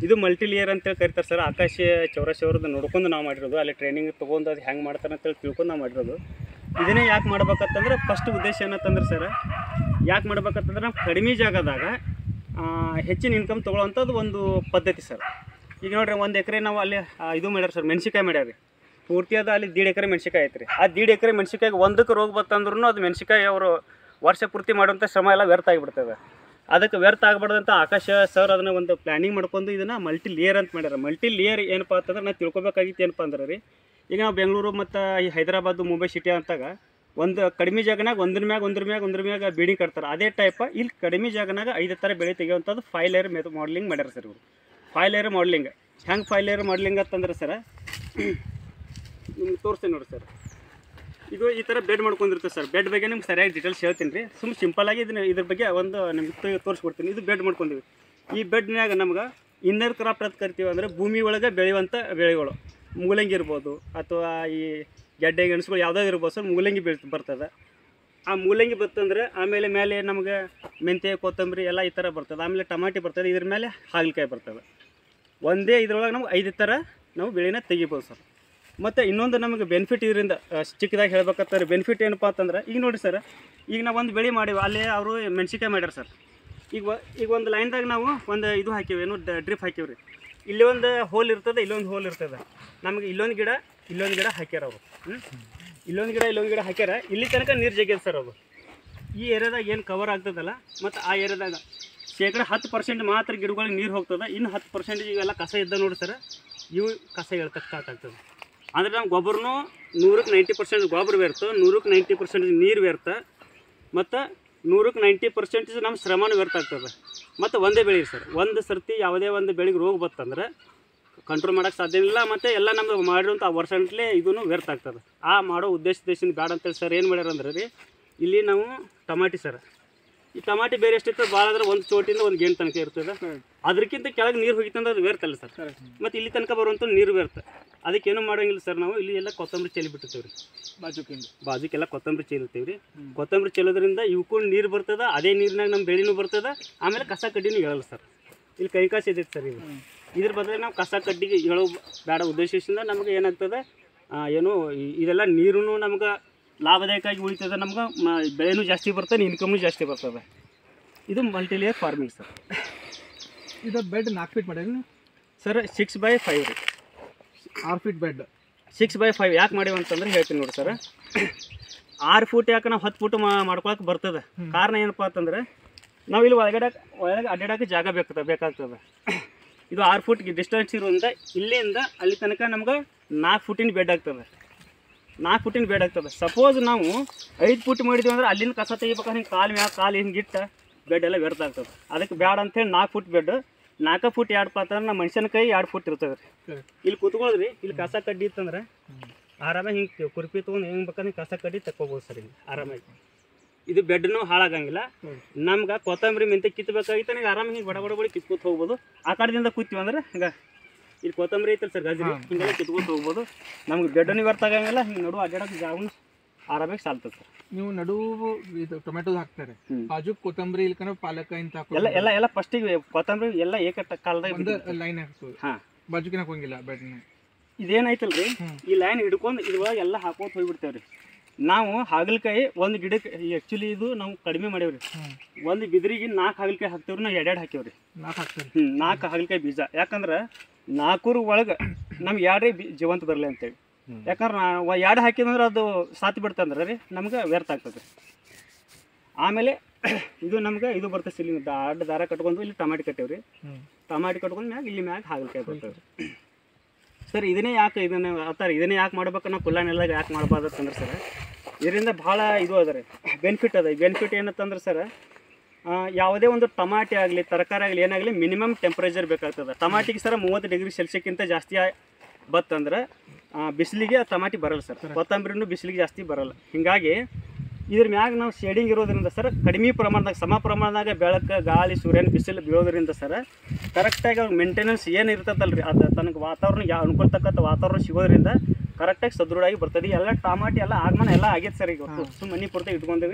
ಇದು multi layer ಅಂತೇಳಿ ಕರಿತಾರೆ ಸರ್ ಆಕಾಶ ಚೌರಸಿ ಅವ್ರದ್ದು ನೋಡ್ಕೊಂಡು ನಾವು ಮಾಡಿರೋದು ಅಲ್ಲಿ ಟ್ರೈನಿಂಗ್ ತೊಗೊಂಡು ಅದು ಹೆಂಗೆ ಮಾಡ್ತಾರೆ ಅಂತೇಳಿ ತಿಳ್ಕೊಂಡು ನಾವು ಮಾಡಿರೋದು ಇದನ್ನೇ ಯಾಕೆ ಮಾಡ್ಬೇಕಂತಂದ್ರೆ ಫಸ್ಟ್ ಉದ್ದೇಶ ಏನಂತಂದ್ರೆ ಸರ್ ಯಾಕೆ ಮಾಡ್ಬೇಕಂತಂದ್ರೆ ನಾವು ಕಡಿಮೆ ಜಾಗದಾಗ ಆ, ಹೆಚ್ಚಿನ ಇನ್ಕಮ್ ತೊಗೊಳ್ಳೋವಂಥದ್ದು ಒಂದು ಪದ್ಧತಿ ಸರ್ ಈಗ ನೋಡ್ರಿ ಒಂದು ಎಕರೆ ನಾವು ಅಲ್ಲಿ ಆ, ಇದು ಮಾಡ್ಯಾರ ಸರ್ ಮೆಣಸಿಕಾಯಿ ಮಾಡ್ಯಾರ ರೀ ಪೂರ್ತಿಯಾದ ಅಲ್ಲಿ ದೀಡ್ ಎಕರೆ ಮೆಣಸಿಕಾಯಿ ಐತ್ರಿ ಆ ದೀಡ್ ಎಕರೆ ಮೆಣಸಿಕಾಯಿಗೆ ಒಂದಕ್ಕೆ ರೋಗ ಬತ್ತಂದ್ರೂ ಅದು ಮೆಣಸಿಕಾಯಿ ಅವರು ವರ್ಷ ಪೂರ್ತಿ ಮಾಡುವಂಥ ಶ್ರಮ ಎಲ್ಲ ವ್ಯರ್ಥ ಆಗಿಬಿಡ್ತದೆ ಅದಕ್ಕೆ ವ್ಯರ್ಥ ಆಗಬಾರ್ದಂತ ಆಕಾಶ ಸರ್ ಅದನ್ನ ಒಂದು ಪ್ಲ್ಯಾನಿಂಗ್ ಮಾಡ್ಕೊಂಡು ಇದನ್ನು ಮಲ್ಟಿ ಲೇಯರ್ ಅಂತ ಮಾಡ್ಯಾರ ಮಲ್ಟಿ ಲೇಯರ್ ಏನಪ್ಪ ಅಂತಂದ್ರೆ ನಾವು ತಿಳ್ಕೊಬೇಕಾಗಿತ್ತು ಏನಪ್ಪ ಅಂದ್ರೆ ರೀ ಈಗ ನಾವು ಬೆಂಗಳೂರು ಮತ್ತು ಈ ಹೈದರಾಬಾದ್ ಮುಂಬೈ ಸಿಟಿ ಅಂತಾಗ ಒಂದು ಕಡಿಮೆ ಜಾಗನಾಗ ಒಂದ್ರ ಮ್ಯಾಗ ಒಂದ್ರ ಮ್ಯಾಗ ಒಂದ್ರ ಮ್ಯಾಗ ಬಿಲ್ಡಿಂಗ್ ಕಟ್ತಾರೆ ಅದೇ ಟೈಪ್ ಇಲ್ಲಿ ಕಡಿಮೆ ಜಾಗನಾಗ ಐದು ಥರ ಬೆಳೆ ತೆಗೆಯುವಂಥದ್ದು ಫೈವ್ ಲೇಯರ್ ಮೆತ್ ಮಾಡಲಿಂಗ್ ಮಾಡ್ಯಾರ ಸರ್ ಇವರು ಫೈವ್ ಲೇಯರ್ ಮಾಡಲಿಂಗ್ ಹೆಂಗೆ ಫೈವ್ ಲೇಯರ್ ಮಾಡಲಿಂಗ್ ಅಂತಂದ್ರೆ ಸರ್ ನಿಮ್ಗೆ ತೋರಿಸ್ತೀನಿ ನೋಡಿ ಸರ್ ಇದು ಈ ಥರ ಬೆಡ್ ಮಾಡ್ಕೊಂಡಿರುತ್ತೆ ಸರ್ ಬೆಡ್ ಬಗ್ಗೆ ನಿಮ್ಗೆ ಸರಿಯಾಗಿ ಡೀಟೇಲ್ಸ್ ಹೇಳ್ತೀನಿ ರೀ ಸುಮ್ಮನೆ ಸಿಂಪಲಾಗಿ ಇದನ್ನ ಇದ್ರ ಬಗ್ಗೆ ಒಂದು ನಿಮ್ಗೆ ತೋರಿಸ್ಕೊಡ್ತೀನಿ ಇದು ಬೆಡ್ ಮಾಡ್ಕೊಂಡಿವಿ ಈ ಬೆಡ್ನ್ಯಾಗ ನಮ್ಗೆ ಇನ್ನರ್ ಕ್ರಾಫ್ಟ್ ಅಂತ ಕರಿತೀವಿ ಅಂದರೆ ಭೂಮಿ ಒಳಗೆ ಬೆಳೆಯುವಂಥ ಬೆಳೆಗಳು ಮೂಲಂಗಿ ಇರ್ಬೋದು ಅಥವಾ ಈ ಗೆಡ್ಡೆ ಗೆಣಸುಗಳು ಯಾವುದಾದ್ರು ಇರ್ಬೋದು ಸರ್ ಮೂಲಂಗಿ ಬೆಳೆ ಬರ್ತದೆ ಆ ಮೂಲಂಗಿ ಬರ್ತಂದ್ರೆ ಆಮೇಲೆ ಮೇಲೆ ನಮ್ಗೆ ಮೆಂತ್ಯ ಕೊತ್ತಂಬರಿ ಎಲ್ಲ ಈ ಥರ ಬರ್ತದೆ ಆಮೇಲೆ ಟಮಾಟಿ ಬರ್ತದೆ ಇದ್ರ ಮೇಲೆ ಹಾಗಲಕಾಯಿ ಬರ್ತದೆ ಒಂದೇ ಇದ್ರೊಳಗೆ ನಾವು ಐದು ಥರ ನಾವು ಬೆಳೆನ ತೆಗಿಬೋದು ಸರ್ ಮತ್ತು ಇನ್ನೊಂದು ನಮಗೆ ಬೆನಿಫಿಟ್ ಇದರಿಂದ ಚಿಕ್ಕದಾಗಿ ಹೇಳ್ಬೇಕಂತಾರೆ ಬೆನಿಫಿಟ್ ಏನಪ್ಪ ಅಂತಂದ್ರೆ ಈಗ ನೋಡಿ ಸರ್ ಈಗ ನಾವು ಒಂದು ಬೆಳೆ ಮಾಡೀವಿ ಅಲ್ಲಿ ಅವರು ಮೆಣಸಿಕಾಯಿ ಮಾಡ್ಯಾರ ಸರ್ ಈಗ ವ- ಈಗ ಒಂದು ಲೈನ್ದಾಗ ನಾವು ಒಂದು ಇದು ಹಾಕಿವಿ ಏನು ಡ್ರಿಪ್ ಹಾಕಿವಿ ರೀ ಇಲ್ಲಿ ಒಂದು ಹೋಲ್ ಇರ್ತದೆ ಇಲ್ಲೊಂದು ಹೋಲ್ ಇರ್ತದೆ ನಮಗೆ ಇಲ್ಲೊಂದು ಗಿಡ ಇಲ್ಲೊಂದು ಗಿಡ ಹಾಕ್ಯಾರ ಅವರು ಇಲ್ಲೊಂದು ಗಿಡ ಇಲ್ಲೊಂದು ಗಿಡ ಹಾಕ್ಯಾರ ಇಲ್ಲಿ ತನಕ ನೀರು ಜಗ್ಗಿದೆ ಸರ್ ಅದು ಈ ಏರಿಯಾದಾಗ ಏನು ಕವರ್ ಆಗ್ತದಲ್ಲ ಮತ್ತು ಆ ಏರಿಯಾದಾಗ ಶೇಕಡ ಹತ್ತು ಪರ್ಸೆಂಟ್ ಮಾತ್ರ ಗಿಡಗಳಿಗೆ ನೀರು ಹೋಗ್ತದೆ ಇನ್ನು ಹತ್ತು ಪರ್ಸೆಂಟ್ ಇವೆಲ್ಲ ಕಸ ಇದ್ದ ನೋಡಿ ಸರ್ ಇವು ಕಸ ಹೇಳ್ತಕ್ಕೆ ಸ್ಟಾರ್ಟ್ ಆಗ್ತದೆ ಅಂದರೆ ನಮ್ಮ ಗೊಬ್ಬರನು ನೂರಕ್ಕೆ ನೈಂಟಿ ಪರ್ಸೆಂಟ್ ಗೊಬ್ಬರ ವ್ಯರ್ಥ ನೂರಕ್ಕೆ ನೈಂಟಿ ಪರ್ಸೆಂಟ್ ನೀರು ವ್ಯರ್ಥ ಮತ್ತು ನೂರಕ್ಕೆ ನೈಂಟಿ ಪರ್ಸೆಂಟೇಜ್ ನಮ್ಮ ಶ್ರಮನೂ ವ್ಯರ್ಥ ಆಗ್ತದೆ ಮತ್ತು ಒಂದೇ ಬೆಳೆ ಸರ್ ಒಂದು ಸರ್ತಿ ಯಾವುದೇ ಒಂದು ಬೆಳೆಗೆ ರೋಗ ಬತ್ತಂದ್ರೆ ಕಂಟ್ರೋಲ್ ಮಾಡೋಕ್ಕೆ ಸಾಧ್ಯ ಇಲ್ಲ ಮತ್ತು ಎಲ್ಲ ನಮ್ದು ಮಾಡಿರುವಂಥ ವರ್ಷಗಟ್ಟಲೆ ಇದೂ ವ್ಯರ್ಥ ಆಗ್ತದೆ ಆ ಮಾಡೋ ಉದ್ದೇಶ ಉದ್ದೇಶದಿಂದ ಬೇಡ ಅಂತೇಳಿ ಸರ್ ಏನು ಮಾಡ್ಯಾರ ಅಂದ್ರೆ ರೀ ಇಲ್ಲಿ ನಾವು ಟಮಾಟಿ ಸರ್ ಈ ಟಮಾಟಿ ಬೇರೆ ಎಷ್ಟಿರ್ತದೆ ಭಾಳ ಅಂದ್ರೆ ಒಂದು ಚೋಟಿಂದ ಒಂದು ಗೇಣ್ ತನಕ ಇರ್ತದೆ ಅದಕ್ಕಿಂತ ಕೆಳಗೆ ನೀರು ಹೋಗಿತ್ತಂದ್ರೆ ಅದು ವ್ಯರ್ಥ ಅಲ್ಲ ಸರ್ ಮತ್ತು ಇಲ್ಲಿ ತನಕ ಬರುವಂಥ ನೀರು ವ್ಯರ್ಥ ಅದಕ್ಕೇನು ಮಾಡೋಂಗಿಲ್ಲ ಸರ್ ನಾವು ಇಲ್ಲಿ ಎಲ್ಲ ಕೊತ್ತಂಬರಿ ಚೆಲ್ಲಿ ಬಿಟ್ಟಿರ್ತೀವಿ ರೀ ಬಾಜುಕಿಂದ ಬಾಜುಕೆಲ್ಲ ಕೊತ್ತಂಬರಿ ಚೆಲ್ತೀವಿ ರೀ ಕೊತ್ತಂಬರಿ ಚೆಲ್ಲೋದ್ರಿಂದ ಇವಕ್ಕೂ ನೀರು ಬರ್ತದೆ ಅದೇ ನೀರಿನಾಗ ನಮ್ಮ ಬೆಳೆನೂ ಬರ್ತದೆ ಆಮೇಲೆ ಕಸ ಕಡ್ಡಿನೂ ಹೇಳಲ್ಲ ಸರ್ ಇಲ್ಲಿ ಕೈ ಕಾಸು ಇದೆ ಸರ್ ಇದು ಇದ್ರ ಬದಲಿಗೆ ನಾವು ಕಸ ಕಡ್ಡಿಗೆ ಹೇಳೋ ಬೇಡ ಉದ್ದೇಶದಿಂದ ನಮಗೆ ಏನಾಗ್ತದೆ ಆ, ಏನು ಈ- ಇದೆಲ್ಲ ನೀರೂ ನಮ್ಗೆ ಲಾಭದಾಯಕವಾಗಿ ಉಳಿತದೆ ನಮ್ಗೆ ಮ- ಬೆಳೆನೂ ಜಾಸ್ತಿ ಬರ್ತದೆ ಇನ್ಕಮ್ನು ಜಾಸ್ತಿ ಬರ್ತದೆ ಇದು ಮಲ್ಟಿಲೇಯರ್ ಫಾರ್ಮಿಂಗ್ ಸರ್ ಇದು ಬೆಡ್ ನಾಲ್ಕು ಫೀಟ್ ಮಾಡ್ಯಾರ ಸರ್ ಸಿಕ್ಸ್ ಬೈ ಫೈವ್ ರೀ ಆರು feet bed six by five ಯಾಕೆ ಮಾಡೀವಿ ಅಂತಂದ್ರೆ ಹೇಳ್ತೀನಿ ನೋಡಿ ಸರ್ ಆರು ಫೂಟ್ ಯಾಕೆ ನಾವು ಹತ್ತು ಫೂಟ್ ಮಾಡ್ಕೊಳಕ್ಕೆ ಬರ್ತದೆ ಕಾರಣ ಏನಪ್ಪ ಅಂತಂದ್ರೆ ನಾವು ಇಲ್ಲಿ ಒಳಗಡೆ ಒಳಗೆ ಅಡ್ಡಾಡಕ್ಕೆ ಜಾಗ ಬೇಕಾಗ್ತದೆ ಬೇಕಾಗ್ತದೆ ಇದು ಆರು ಫುಟ್ ಡಿಸ್ಟೆನ್ಸ್ ಇರೋದ್ರಿಂದ ಇಲ್ಲಿಂದ ಅಲ್ಲಿ ತನಕ ನಮ್ಗೆ ನಾಲ್ಕು ಫುಟಿನ ಬೆಡ್ ಆಗ್ತದೆ ನಾಲ್ಕು ಫುಟಿನ ಬೆಡ್ ಆಗ್ತದೆ ಸಪೋಸ್ ನಾವು ಐದು ಫುಟ್ ಮಾಡಿದ್ವಿ ಅಂದ್ರೆ ಅಲ್ಲಿಂದ ಕಸ ತೆಗಿಬೇಕಾದ್ರೆ ಹಿಂಗೆ ಕಾಲು ಮ್ಯಾಗ ಕಾಲು ಹಿಂಗೆ ಇಟ್ಟು ಬೆಡ್ ಎಲ್ಲ ವ್ಯರ್ಥ ಆಗ್ತದೆ ಅದಕ್ಕೆ ಬೇಡ ಅಂತೇಳಿ ನಾಲ್ಕು ಫುಟ್ ಬೆಡ್ ನಾಲ್ಕು ಫುಟ್ ಎರಡು ಅಂತಂದ್ರೆ ನಮ್ಮ ಮನುಷ್ಯನ ಕೈ ಎರಡು ಫುಟ್ ಇರ್ತದೆ ರೀ ಇಲ್ಲಿ ಕೂತ್ಕೊಳ್ಳ್ರಿ ಇಲ್ಲಿ ಕಸ ಕಡ್ಡಿ ಇತ್ತಂದ್ರೆ ಆರಾಮಾಗಿ ಹಿಂಗೆ ಕುರ್ಪಿ ತೊಗೊಂಡು ಹೆಂಗೆ ಬೇಕಾದ್ರೆ ಕಸ ಕಡ್ಡಿ ತಕ್ಕೋಬೋದು ಸರ್ ಹಿಂಗೆ ಆರಾಮಾಗಿ ಇದು ಬೆಡ್ನು ಹಾಳಾಗಂಗಿಲ್ಲ ನಮ್ಗೆ ಕೊತ್ತಂಬರಿ ಮೆಂತೆ ಕಿತ್ತಬೇಕಾಗಿತ್ತು ನನಗೆ ಆರಾಮಾಗಿ ಹಿಂಗೆ ಬಡ ಬಡ ಬಡಿ ಕಿತ್ಕೊತ ಹೋಗ್ಬೋದು ಆ ಕಡೆದಿಂದ ಕೂತೀವಿ ಅಂದ್ರೆ ಹಿಂಗೆ ಇಲ್ಲಿ ಕೊತ್ತಂಬರಿ ಐತಲ್ಲ ಸರ್ ಗಜರಿ ಹಿಂಗೆಲ್ಲ ಕಿತ್ಕೊತ ಹೋಗ್ಬೋದು ನಮ್ಗೆ ಬೆಡ್ಡನ್ನು ವ್ಯರ್ಥ ಆಗಂಗಿಲ್ಲ ಹಿಂಗೆ ನಡು ಅಡ್ಡಾಡೋಕೆ ಜಾಗನು ಆರಾಮಾಗಿ ಸಾಲ್ತದೆ ಸರ್ ನೀವು ನಡು ಇದು ಟೊಮೆಟೊ ಹಾಕ್ತಾರೆ ಹ್ಮ್. ಬಾಜು ಕೊತ್ತಂಬರಿ ಇಲ್ಕನ ಪಾಲಕ ಇಂತ ಎಲ್ಲ ಎಲ್ಲ ಎಲ್ಲ ಫಸ್ಟಿಗೆ ಕೊತ್ತಂಬರಿ ಎಲ್ಲ ಏಕ ಕಾಲದಾಗ ಒಂದು ಲೈನ್ ಹಾಕ್ತದೆ ಹಾಂ ಬಾಜುಕಿನ ಹಾಕೋಂಗಿಲ್ಲ ಬೆಡ್ನ ಇದೇನೈತಲ್ರಿ ಹ್ಮ್. ಈ ಲೈನ್ ಹಿಡ್ಕೊಂಡು ಇದ್ರೊಳಗೆ ಎಲ್ಲ ಹಾಕೋತ ಹೋಗ್ಬಿಡ್ತೇವೆ ರೀ ನಾವು ಹಾಗಲಕಾಯಿ ಒಂದು ಗಿಡಕ್ಕೆ ಆ್ಯಕ್ಚುಲಿ ಇದು ನಾವು ಕಡಿಮೆ ಮಾಡೇವ್ರಿ ಹ್ಮ್ ಒಂದು ಬಿದ್ರಿಗೆ ನಾಲ್ಕು ಹಾಗಲಕಾಯಿ ಹಾಕ್ತೇವ್ರಿ ನಾವು ಎರಡೆರಡು ಹಾಕೇವ್ರಿ ನಾಲ್ಕು ಹಾಕ್ತಾರೆ ಹ್ಞೂ ನಾಲ್ಕು ಹಾಗಲಕಾಯಿ ಬೀಜ ಯಾಕಂದ್ರೆ ನಾಲ್ಕೂರು ಒಳಗೆ ನಮ್ಗೆ ಎರಡೇ ಬಿ ಜೀವಂತ ಬರಲಿ ಅಂತೇಳಿ ಯಾಕಂದ್ರೆ ನಾವು ಎರಡು ಹಾಕಿದಂದ್ರೆ ಅದು ಸಾತಿ ಬಿಡ್ತಂದ್ರೆ ರೀ ನಮ್ಗೆ ವ್ಯರ್ಥ ಆಗ್ತದೆ ಆಮೇಲೆ ಇದು ನಮ್ಗೆ ಇದು ಬರ್ತದೆ ಇಲ್ಲಿ ಅಡ್ಡ ದಾರ ಕಟ್ಕೊಂಡು ಇಲ್ಲಿ ಟಮಾಟಿ ಕಟ್ಟೇವ್ರಿ ಹ್ಮ್ ಟಮಾಟಿ ಕಟ್ಕೊಂಡು ಮ್ಯಾಗ ಇಲ್ಲಿ ಮ್ಯಾಗ ಹಾಗಲಕಾಯಿ ಬರ್ತದೆ ಸರ್ ಇದನ್ನೇ ಯಾಕೆ ಇದನ್ನ ಆತರ ಇದನ್ನೇ ಯಾಕೆ ಮಾಡ್ಬೇಕು ನಾವು ಕುಲ್ಲಾನೆಲ್ಲ ಯಾಕೆ ಮಾಡಬಾರ್ದು ಅಂತಂದ್ರೆ ಸರ್ ಇದರಿಂದ ಭಾಳ ಇದು ಅದ ರೀ ಬೆನಿಫಿಟ್ ಅದ ಬೆನಿಫಿಟ್ ಏನಂತಂದ್ರೆ ಸರ್ ಯಾವುದೇ ಒಂದು ಟಮಾಟಿ ಆಗಲಿ ತರಕಾರಿ ಆಗಲಿ ಏನಾಗಲಿ ಮಿನಿಮಮ್ ಟೆಂಪ್ರೇಚರ್ ಬೇಕಾಗ್ತದೆ ಟಮಾಟಿಗೆ ಸರ್ ಮೂವತ್ತು ಡಿಗ್ರಿ ಸೆಲ್ಸಿಯಕ್ಕಿಂತ ಜಾಸ್ತಿ ಆ- ಬತ್ತಂದ್ರೆ ಆ, ಬಿಸಿಲಿಗೆ ಆ ಟಮಾಟಿ ಬರಲ್ಲ ಸರ್ ಕೊತ್ತಂಬರಿನೂ ಬಿಸಿಲಿಗೆ ಜಾಸ್ತಿ ಬರಲ್ಲ ಹೀಗಾಗಿ ಇದ್ರ ಮ್ಯಾಗ ನಾವು ಶೇಡಿಂಗ್ ಇರೋದ್ರಿಂದ ಸರ್ ಕಡಿಮೆ ಪ್ರಮಾಣದಾಗ ಸಮ ಪ್ರಮಾಣದಾಗ ಬೆಳಕು ಗಾಳಿ ಸೂರ್ಯನ ಬಿಸಿಲು ಬೀಳೋದ್ರಿಂದ ಸರ್ ಕರೆಕ್ಟಾಗಿ ಅವ್ರ ಮೇಂಟೆನೆನ್ಸ್ ಏನು ಇರ್ತದಲ್ಲ ರೀ ಅದು ತನಗೆ ವಾತಾವರಣ ಯಾವ ಅನುಕೂಲತಕ್ಕಂಥ ವಾತಾವರಣ ಸಿಗೋದ್ರಿಂದ ಕರೆಕ್ಟಾಗಿ ಸದೃಢವಾಗಿ ಬರ್ತದೆ ಎಲ್ಲ ಟಮಾಟಿ ಎಲ್ಲ ಆಗಮನ ಎಲ್ಲ ಆಗೈತೆ ಸರ್ ಈಗ ಸುಮ್ಮನೆ ಮನೆ ಪೂರ್ತಿ ಇಟ್ಕೊಂಡೇವಿ